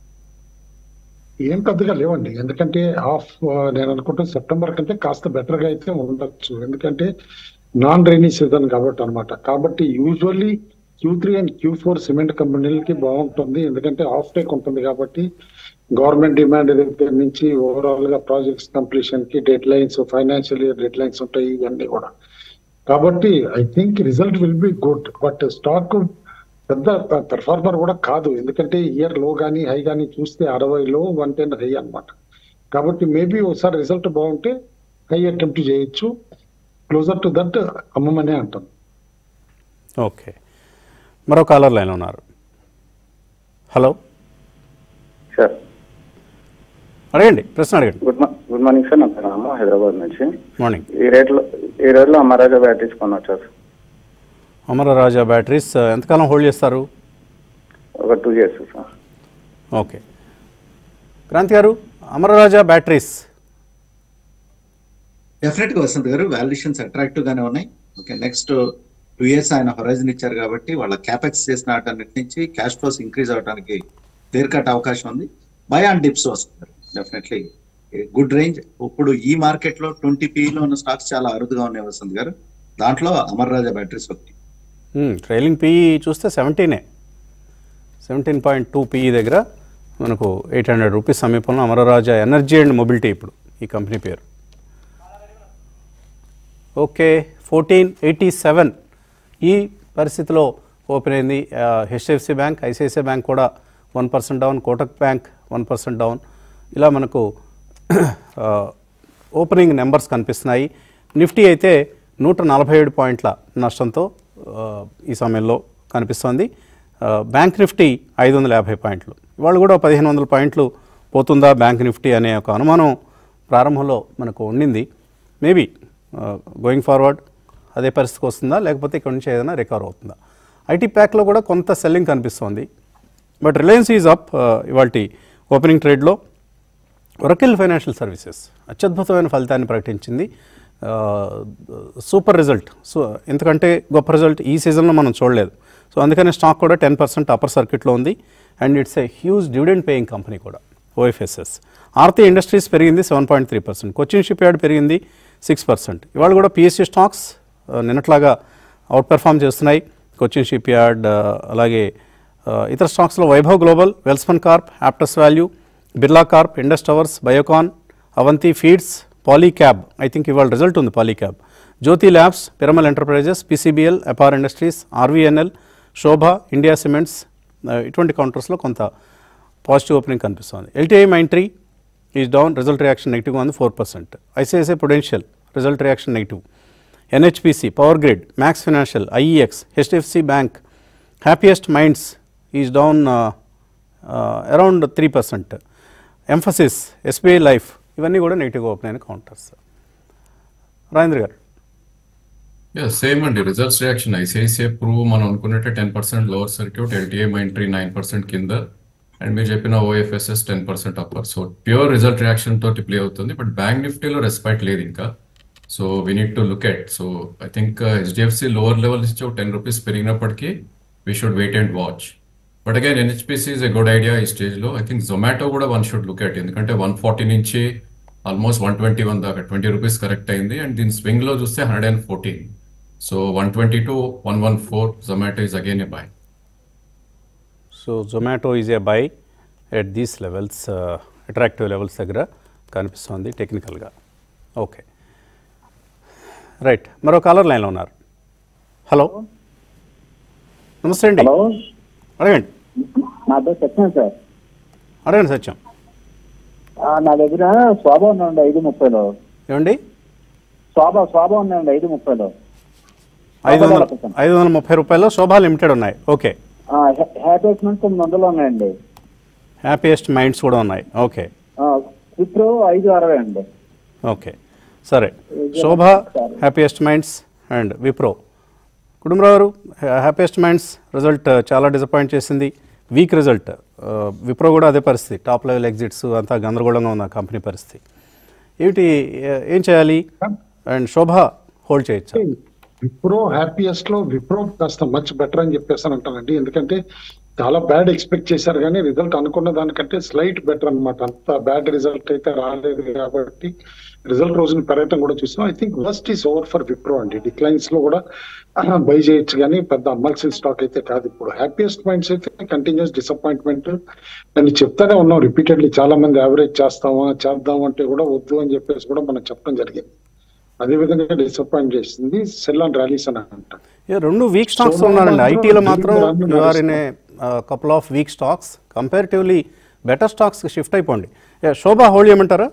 ఏం పెద్దగా లేవండి ఎందుకంటే ఆఫ్ నేను అనుకుంటే సెప్టెంబర్ కంటే కాస్త బెటర్ గా అయితే ఉండొచ్చు ఎందుకంటే నాన్ రైనీ సీజన్ కాబట్టి అన్నమాట కాబట్టి usually Q three and Q four cement కంపెనీలకి బాగుంటుంది ఎందుకంటే ఆఫ్ టేక్ ఉంటుంది కాబట్టి గవర్నమెంట్ డిమాండ్ దగ్గర నుంచి ఓవరాల్ గా ప్రాజెక్ట్స్ కంప్లీషన్ కి deadlines financial year deadlines ఉంటాయి ఇవన్నీ కూడా కాబట్టి I think result will be good but stock పెద్ద పెర్ఫార్మర్ కూడా కాదు ఎందుకంటే ఇయర్ లో కానీ హై కానీ చూస్తే అరవైలో వన్ టెన్ హై అన్నమాట కాబట్టి మేబీ ఒకసారి రిజల్ట్ బాగుంటే హై అటెంప్ట్ చేయొచ్చు క్లోజర్ టు దట్ అమ్మమనే అంటాను ఓకే మరో కాలర్ లైన్ ఉన్నారు హలో సార్ అడగండి ప్రశ్న అడగండి గుడ్ మా గుడ్ మార్నింగ్ సార్ నా పేరు రాము హైదరాబాద్ నుంచి మార్నింగ్ ఈ రేట్లో ఈ రేట్లో అమరాజా బ్యాటరీస్ కొనొచ్చా సార్ అమరరాజా బ్యాటరీస్ ఎంతకాలం హోల్డ్ చేస్తారు ఒక two years sir okay Kranthi గారు అమరరాజా బ్యాటరీస్ డెఫినెట్ గా వసంత్ గారు వాల్యుయేషన్స్ అట్రాక్టివ్ గానే ఉన్నాయి ఓకే నెక్స్ట్ టూ ఇయర్స్ ఆయన హొరైజన్ ఇచ్చారు కాబట్టి వాళ్ళ క్యాపెక్స్ చేసిన వాటన్నిటి నుంచి క్యాష్ ఫ్లోస్ ఇంక్రీజ్ అవడానికి క్లియర్ కట్ అవకాశం ఉంది బై ఆన్ డిప్స్ వస్తుంది డెఫినెట్లీ గుడ్ రేంజ్ ఇప్పుడు ఈ మార్కెట్ లో ట్వంటీ లో ఉన్న స్టాక్స్ చాలా అరుదుగా ఉన్నాయి వసంత్ గారు దాంట్లో అమర్ రాజా బ్యాటరీస్ ఒకటి ట్రైలింగ్ పీఈ చూస్తే సెవెంటీనే సెవెంటీన్ పాయింట్ టూ పీఈ దగ్గర మనకు ఎయిట్ హండ్రెడ్ రూపీస్ సమీపంలో అమరరాజా ఎనర్జీ అండ్ మొబిలిటీ ఇప్పుడు ఈ కంపెనీ పేరు ఓకే ఫోర్టీన్ ఎయిటీ సెవెన్ ఈ పరిస్థితిలో ఓపెన్ అయింది హెచ్డిఎఫ్సి బ్యాంక్ ఐసిఐసిఐ బ్యాంక్ కూడా one percent down Kotak bank one percent down ఇలా మనకు ఆ, ఓపెనింగ్ నెంబర్స్ కనిపిస్తున్నాయి నిఫ్టీ అయితే నూట నలభై ఏడు పాయింట్ల నష్టంతో ఆ, ఈ సమయంలో కనిపిస్తోంది ఆ, బ్యాంక్ నిఫ్టీ ఐదు వందల యాభై పాయింట్లు ఇవాళ కూడా పదిహేను వందల పాయింట్లు పోతుందా బ్యాంక్ నిఫ్టీ అనే ఒక అనుమానం ప్రారంభంలో మనకు ఉండింది మేబీ గోయింగ్ ఫార్వర్డ్ అదే పరిస్థితికి వస్తుందా లేకపోతే ఇక్కడ నుంచి ఏదైనా రికవర్ అవుతుందా ఐటీ ప్యాక్లో కూడా కొంత సెల్లింగ్ కనిపిస్తోంది బట్ రిలయన్స్ ఈజ్ అప్ ఇవాళ ఓపెనింగ్ ట్రేడ్లో ఒరకిల్ ఫైనాన్షియల్ సర్వీసెస్ అత్యద్భుతమైన ఫలితాన్ని ప్రకటించింది ఆ, సూపర్ రిజల్ట్ సో ఎందుకంటే గొప్ప రిజల్ట్ ఈ సీజన్లో మనం చూడలేదు సో అందుకని స్టాక్ కూడా టెన్ పర్సెంట్ అప్పర్ సర్క్యూట్లో ఉంది and it's a huge dividend paying company కూడా ఓఎఫ్ఎస్ఎస్ ఆర్తి ఇండస్ట్రీస్ పెరిగింది seven point three percent Cochin shipyard పెరిగింది సిక్స్ పర్సెంట్ ఇవాళ కూడా పిఎస్సి స్టాక్స్ ఆ, నిన్నట్లాగా అవుట్ పెర్ఫామ్ చేస్తున్నాయి కొచ్చిన్ షిప్ యార్డ్ ఆ, అలాగే ఆ, ఇతర స్టాక్స్లో Vaibhav Global Welspun Corp Aptus Value Birla Corp Indus Towers Biocon Avanti Feeds Polycab I think ఇవాళ రిజల్ట్ ఉంది Polycab Jyothy Labs Piramal Enterprises PCBL Apar Industries RVNL Sobha India Cements ఆ, ఇటువంటి కౌంటర్స్లో కొంత పాజిటివ్ ఓపెనింగ్ కనిపిస్తుంది LTI Mindtree is down result reaction నెగిటివ్గా ఉంది four percent ICICI potential result reaction negative NHPC Power Grid Max Financial IEX HDFC Bank Happiest Minds is down around three percent Mphasis SBI Life ఇవన్నీ కూడా నెగిటివ్గా open అయిన counters Rajendra గారు same అండి results reaction ICICI Pru మనం అనుకున్నట్టే ten percent lower circuit LTI Mindtree nine percent కింద and మీరు చెప్పిన OFSS ten percent upper so pure result reaction తోటి ప్లే అవుతుంది బట్ బ్యాంక్ నిఫ్టీలో రెస్పెక్ట్ లేదు ఇంకా so we need to look at so I think HDFC lower level ఇచ్చి ఒక టెన్ రూపీస్ పెరిగినప్పటికీ we should wait and watch but again NHPC is a good idea ఈ స్టేజ్లో ఐ థింక్ జొమాటో కూడా one should look at ఎందుకంటే one forty నుంచి almost one twenty one దాకా twenty rupees correct అయింది అండ్ దీని స్వింగ్లో చూస్తే hundred and fourteen so one twenty to one one four Zomato is again a buy so Zomato is a buy at these levels attractive levels దగ్గర కనిపిస్తుంది టెక్నికల్గా okay right మరో caller లైన్లో ఉన్నారు హలో నమస్తే అండి హలో అడగండి నా పేరు సత్యం సార్ అడగండి సత్యం ఆ, నా దగ్గర శోభ ఉందండి ఐదు ముప్పైలో ఏమండి శోభ శోభ ఉందండి ఐదు ముప్పైలో ఐదు వందల ఐదు వందల ముప్పై రూపాయలు శోభా లిమిటెడ్ ఉన్నాయి ఓకే హ్యాపీస్మెంట్ తొమ్మిది వందలు ఉన్నాయండి హ్యాపీయెస్ట్ మైండ్స్ కూడా ఉన్నాయి ఓకే విప్రో ఐదు అరవై అండి ఓకే సరే Sobha Happiest Minds and Wipro Kutumbarao గారు హ్యాపీయెస్ట్ మైండ్స్ రిజల్ట్ చాలా డిసప్పాయింట్ చేసింది వీక్ రిజల్ట్ విప్రో కూడా అదే పరిస్థితి టాప్ లెవెల్ ఎగ్జిట్స్ అంతా గందరగోళంగా ఉన్న కంపెనీ పరిస్థితి ఏమిటి ఏ- ఏం చేయాలి అండ్ శోభ హోల్డ్ చేయొచ్చా విప్రో హ్యాపీయెస్ట్ లో విప్రో కాస్త మచ్ బెటర్ అని చెప్పేసి అని అంటానండి ఎందుకంటే చాలా బ్యాడ్ ఎక్స్పెక్ట్ చేశారు కానీ రిజల్ట్ అనుకున్న దానికంటే స్లైట్ బెటర్ అన్నమాట అంత బ్యాడ్ రిజల్ట్ అయితే రాలేదు కాబట్టి రిజల్ట్ రోజున పెరగటం కూడా చూసాం I think worst is over for Wipro అండి డిక్లైన్స్ లో కూడా బై చేయొచ్చు కానీ పెద్ద అమ్మాల్సిన స్టాక్ అయితే కాదు ఇప్పుడు హ్యాపీయెస్ట్ మైండ్స్ అయితే కంటిన్యూస్ డిసప్పాయింట్మెంట్ నేను చెప్తానే ఉన్నాం రిపీటెడ్లీ చాలా మంది యావరేజ్ చేస్తామా చేద్దాం అంటే కూడా వద్దు అని చెప్పేసి కూడా మనం చెప్పడం జరిగింది అదే విధంగా డిసప్పాయింట్ చేసింది సెల్ అండ్ ర్యాలీస్ అని అంట ఏ, రెండు వీక్ స్టాక్స్ శోభ ఉన్నారండి మాత్రం ఐటీలో దీనికి మాత్రం రాను you are in a couple of weak stocks comparatively better స్టాక్స్కి షిఫ్ట్ అయిపోండి ఏ, శోభ హోల్డ్ చేయమంటారా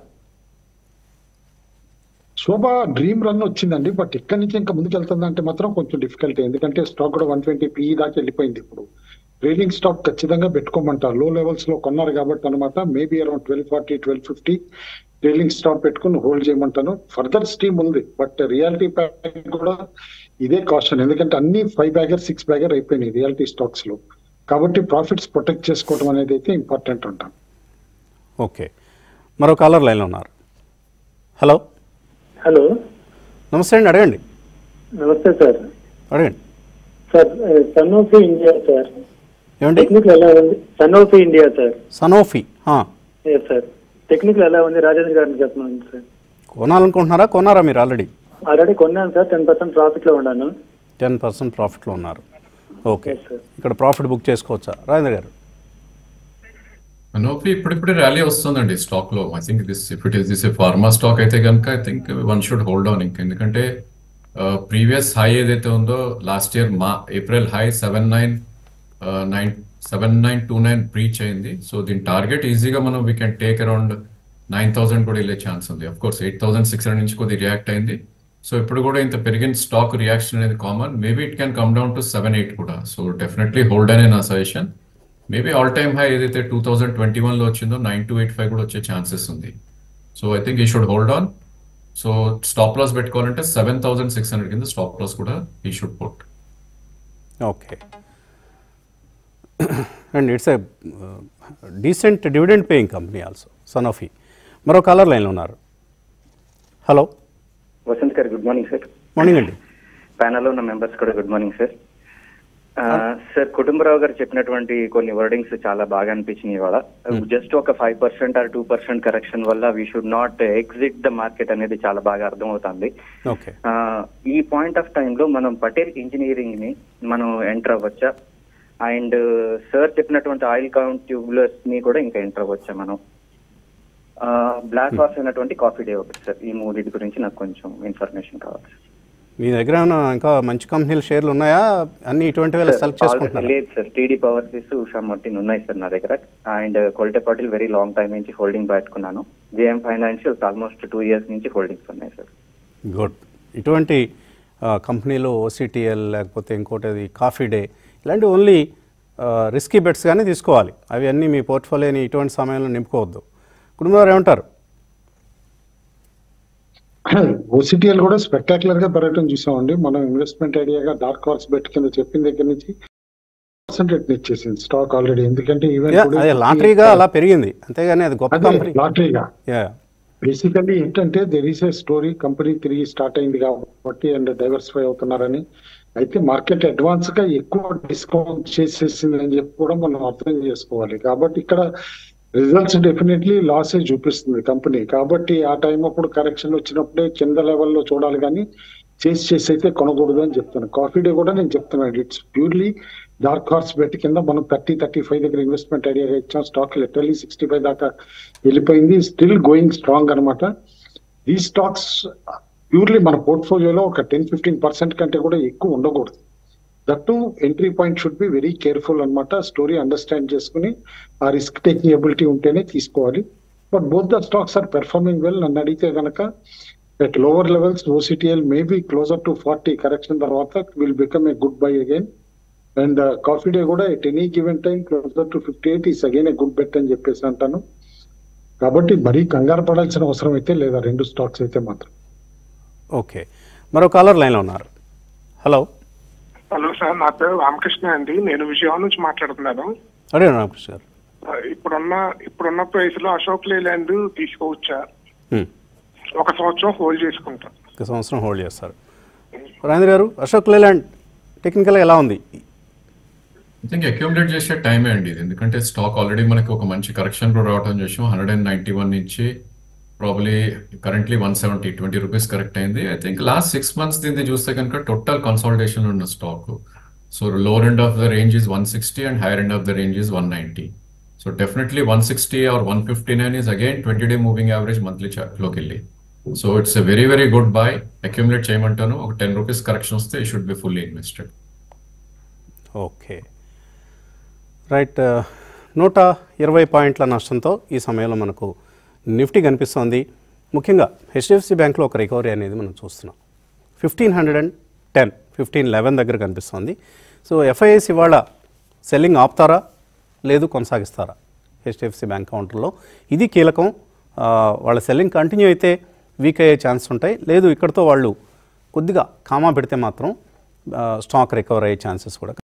శోభ డ్రీమ్ రన్ వచ్చిందండి బట్ ఇక్కడి నుంచి ఇంకా ముందుకు వెళ్తుందంటే మాత్రం కొంచెం డిఫికల్ట్ ఎందుకంటే స్టాక్ కూడా వన్ ట్వంటీ పిఈ దాకా వెళ్ళిపోయింది ఇప్పుడు ట్రేడింగ్ స్టాక్ ఖచ్చితంగా పెట్టుకోమంటారు లో లెవెల్స్ లో కొన్నారు కాబట్టి అనమాట maybe around twelve forty twelve fifty trading stock పెట్టుకుని హోల్డ్ చేయమంటాను ఫర్దర్ స్టీమ్ ఉంది బట్ రియాలిటీ ప్యాక్ కూడా ఇదే కాషన్ ఎందుకంటే అన్ని ఫైవ్ బ్యాగర్ సిక్స్ బ్యాగర్ అయిపోయినాయి రియాలిటీ స్టాక్స్ లో కాబట్టి ప్రాఫిట్స్ ప్రొటెక్ట్ చేసుకోవడం అనేది అయితే ఇంపార్టెంట్ అంటాను ఓకే మరో కాలర్ లైన్లో ఉన్నారు హలో హలో నమస్తే అండి అడగండి నమస్తే సార్ అడగండి sir Sanofi India sir ఏమండి టెక్నికల్ ఎలా ఉంది Sanofi India sir Sanofi ఆ, ఎస్ సార్ టెక్నికల్ ఎలా ఉంది రాజేంద్ర గారిని చెప్పమని సార్ కొనాలనుకుంటున్నారా కొన్నారా మీరు ఆల్రెడీ ఆల్రెడీ కొన్నాను సార్ టెన్ పర్సెంట్ ప్రాఫిట్ లో ఉన్నాను టెన్ పర్సెంట్ ప్రాఫిట్లో ఉన్నారు ఓకే Yes, sir. ఇక్కడ ప్రాఫిట్ బుక్ చేసుకోవచ్చా రాజేంద్ర గారు అనోఫీ ఇప్పుడిప్పుడే ర్యాలీ వస్తుందండి స్టాక్ లో I think this if it is this pharma stock అయితే కనుక I think one should hold on ఇంక ఎందుకంటే ప్రీవియస్ హై ఏదైతే ఉందో లాస్ట్ ఇయర్ మా April high seven nine nine seven nine two nine breach అయింది సో దీని టార్గెట్ ఈజీగా మనం we can take around nine thousand కూడా వెళ్ళే ఛాన్స్ ఉంది of course eight thousand six hundred నుంచి కొద్దిగా రియాక్ట్ అయింది సో ఇప్పుడు కూడా ఇంత పెరిగిన స్టాక్ రియాక్షన్ అనేది common maybe it can come down to seven eight కూడా సో డెఫినెట్లీ హోల్డ్ అనే నా suggestion maybe all time high ఏదైతే టూ థౌసండ్ ట్వంటీ వన్లో వచ్చిందో నైన్ టు ఎయిట్ ఫైవ్ కూడా వచ్చే ఛాన్సెస్ ఉంది so I think we should hold on so stop loss పెట్టుకోవాలంటే సెవెన్ థౌసండ్ సిక్స్ హండ్రెడ్ కింద స్టాప్ లాస్ కూడా we should put okay and it's a decent dividend paying company also Sanofi మరో caller లైన్లో ఉన్నారు hello Vasant గారు good morning sir morning అండి ప్యానల్లో ఉన్న members కూడా గుడ్ మార్నింగ్ సార్ ఆ, సార్ కుటుంబరావు గారు చెప్పినటువంటి కొన్ని వర్డింగ్స్ చాలా బాగా అనిపించినాయి ఇవాళ జస్ట్ ఒక five percent or two percent correction వల్ల we should not exit the market అనేది చాలా బాగా అర్థమవుతుంది ఓకే ఆ, ఈ పాయింట్ ఆఫ్ టైంలో మనం పటేల్ ఇంజనీరింగ్ ని మనం ఎంటర్ అవ్వచ్చా అండ్ సార్ చెప్పినటువంటి ఆయిల్ కౌంట్ ట్యూబ్లర్స్ ని కూడా ఇంకా ఎంటర్ అవ్వచ్చా మనం బ్లాక్ వాస్ అయినటువంటి కాఫీ డే ఒకటి సార్ ఈ మూడింటి గురించి నాకు కొంచెం ఇన్ఫర్మేషన్ కావాలి మీ దగ్గర ఏమైనా ఇంకా మంచి కంపెనీల షేర్లు ఉన్నాయా అన్ని ఇటువంటి వేళ సెలెక్ట్ చేసుకుంటున్నారా లేదు sir TD powers Usha Martin ఉన్నాయి సార్ నా దగ్గర and Kolte Patil very long time నుంచి హోల్డింగ్ పెట్టుకున్నాను JM financials almost two years నుంచి హోల్డింగ్స్ ఉన్నాయి సార్ గుడ్ ఇటువంటి ఆ, కంపెనీలు ఓసిటిఎల్ లేకపోతే ఇంకోటి అది కాఫీ డే ఇలాంటి ఓన్లీ రిస్కీ బెట్స్ కానీ తీసుకోవాలి అవి అన్నీ మీ పోర్ట్ఫోలియోని ఇటువంటి సమయంలో నింపుకోవద్దు కుటుంబారు ఏమంటారు ఓసిటిఎల్ కూడా స్పెక్టాక్యులర్ గా పెరగటం చూసామండి మనం ఇన్వెస్ట్మెంట్ ఐడియాగా డార్క్ హార్స్ బెట్ కింద చెప్పిన దగ్గర నుంచి పర్సెంటేజ్ ఇచ్చేసింది స్టాక్ ఆల్రెడీ ఎందుకంటే ఈవెన్ యా, అదే లాటరీగా అలా పెరిగింది అంతేగాని అది గొప్ప కంపెనీ లాటరీగా యా బేసికల్లీ ఏంటంటే there is a story company తిరిగి స్టార్ట్ అయింది కాబట్టి అండ్ డైవర్సిఫై అవుతున్నారని అయితే మార్కెట్ అడ్వాన్స్ గా ఎక్కువ డిస్కౌంట్ చేసేసింది అని చెప్పి కూడా మనం అర్థం చేసుకోవాలి కాబట్టి ఇక్కడ రిజల్ట్స్ డెఫినెట్లీ లాసే చూపిస్తుంది కంపెనీ కాబట్టి ఆ టైం అప్పుడు కరెక్షన్ వచ్చినప్పుడే కింద లెవెల్లో చూడాలి కానీ చేసి చేసి అయితే కొనకూడదు అని చెప్తాను కాఫీ డే కూడా నేను చెప్తున్నాను it's purely dark horse bet కింద మనం థర్టీ థర్టీ ఫైవ్ దగ్గర ఇన్వెస్ట్మెంట్ ఐడియాగా ఇచ్చాం స్టాక్ లిటరలీ సిక్స్టీ ఫైవ్ దాకా వెళ్ళిపోయింది స్టిల్ గోయింగ్ స్ట్రాంగ్ అనమాట ఈ స్టాక్స్ ప్యూర్లీ మన పోర్ట్ఫోలియోలో ఒక టెన్ ఫిఫ్టీన్ పర్సెంట్ కంటే కూడా ఎక్కువ ఉండకూడదు that entry point should be very careful అనమాట స్టోరీ అండర్స్టాండ్ చేసుకుని ఆ రిస్క్ టేకింగ్ ఎబిలిటీ ఉంటేనే తీసుకోవాలి but both the stocks are performing well నన్ను అడిగితే కనుక at lower levels, OCTL may be closer to 40 correction తర్వాత will become a good buy again. And uh, coffee day కూడా at any given time closer to 58 is again a good bet అని చెప్పేసి అంటాను కాబట్టి మరీ కంగారు పడాల్సిన అవసరం అయితే లేదా రెండు స్టాక్స్ అయితే మాత్రం ఓకే మరో కాలర్ లైన్లో ఉన్నారు హలో హలో సార్ నా పేరు రామకృష్ణ అండి నేను విజయవాడ నుంచి మాట్లాడుతున్నాను అడే రామకృష్ణ గారు ఆ, ఇప్పుడున్న ఇప్పుడున్న ప్రైస్ లో అశోక్ లేలాండ్ తీసుకోవచ్చా Hmm. ఒక సంవత్సరం హోల్డ్ చేసుకుంటా ఒక సంవత్సరం హోల్డ్ చేస్తారు రాజేంద్ర గారు అశోక్ లేలాండ్ టెక్నికల్గా ఎలా ఉంది ఐ థింక్ అక్యూములేట్ చేసే టైమే అండి ఇది ఎందుకంటే స్టాక్ ఆల్రెడీ మనకి ఒక మంచి కరెక్షన్ కూడా రావడం చూసాం హండ్రెడ్ అండ్ నైన్టీ వన్ నుంచి probably currently one seventy twenty rupees correct అయింది I think last six months దీన్ని చూస్తే కనుక టోటల్ కన్సాలిడేషన్ ఉన్న stock so lower end of the range is one sixty and higher end of the range is one ninety so definitely one sixty or one fifty nine is again twenty day moving average monthly చార్ట్లోకి వెళ్ళి so it's a very very good bye accumulate చేయమంటాను ఒక ten rupees correction వస్తే we should be fully invested okay right నూట ఇరవై పాయింట్ల నష్టంతో ఈ సమయంలో మనకు నిఫ్టీ కనిపిస్తోంది ముఖ్యంగా హెచ్డిఎఫ్సి బ్యాంక్లో ఒక రికవరీ అనేది మనం చూస్తున్నాం fifteen hundred and ten fifteen eleven దగ్గర కనిపిస్తోంది సో ఎఫ్ఐఎస్ ఇవాళ సెల్లింగ్ ఆపుతారా లేదు కొనసాగిస్తారా హెచ్డిఎఫ్సి బ్యాంక్ కౌంటర్లో ఇది కీలకం ఆ, వాళ్ళ సెల్లింగ్ కంటిన్యూ అయితే వీక్ అయ్యే ఛాన్స్ ఉంటాయి లేదు ఇక్కడితో వాళ్ళు కొద్దిగా కామా పెడితే మాత్రం ఆ, స్టాక్ రికవర్ అయ్యే ఛాన్సెస్ కూడా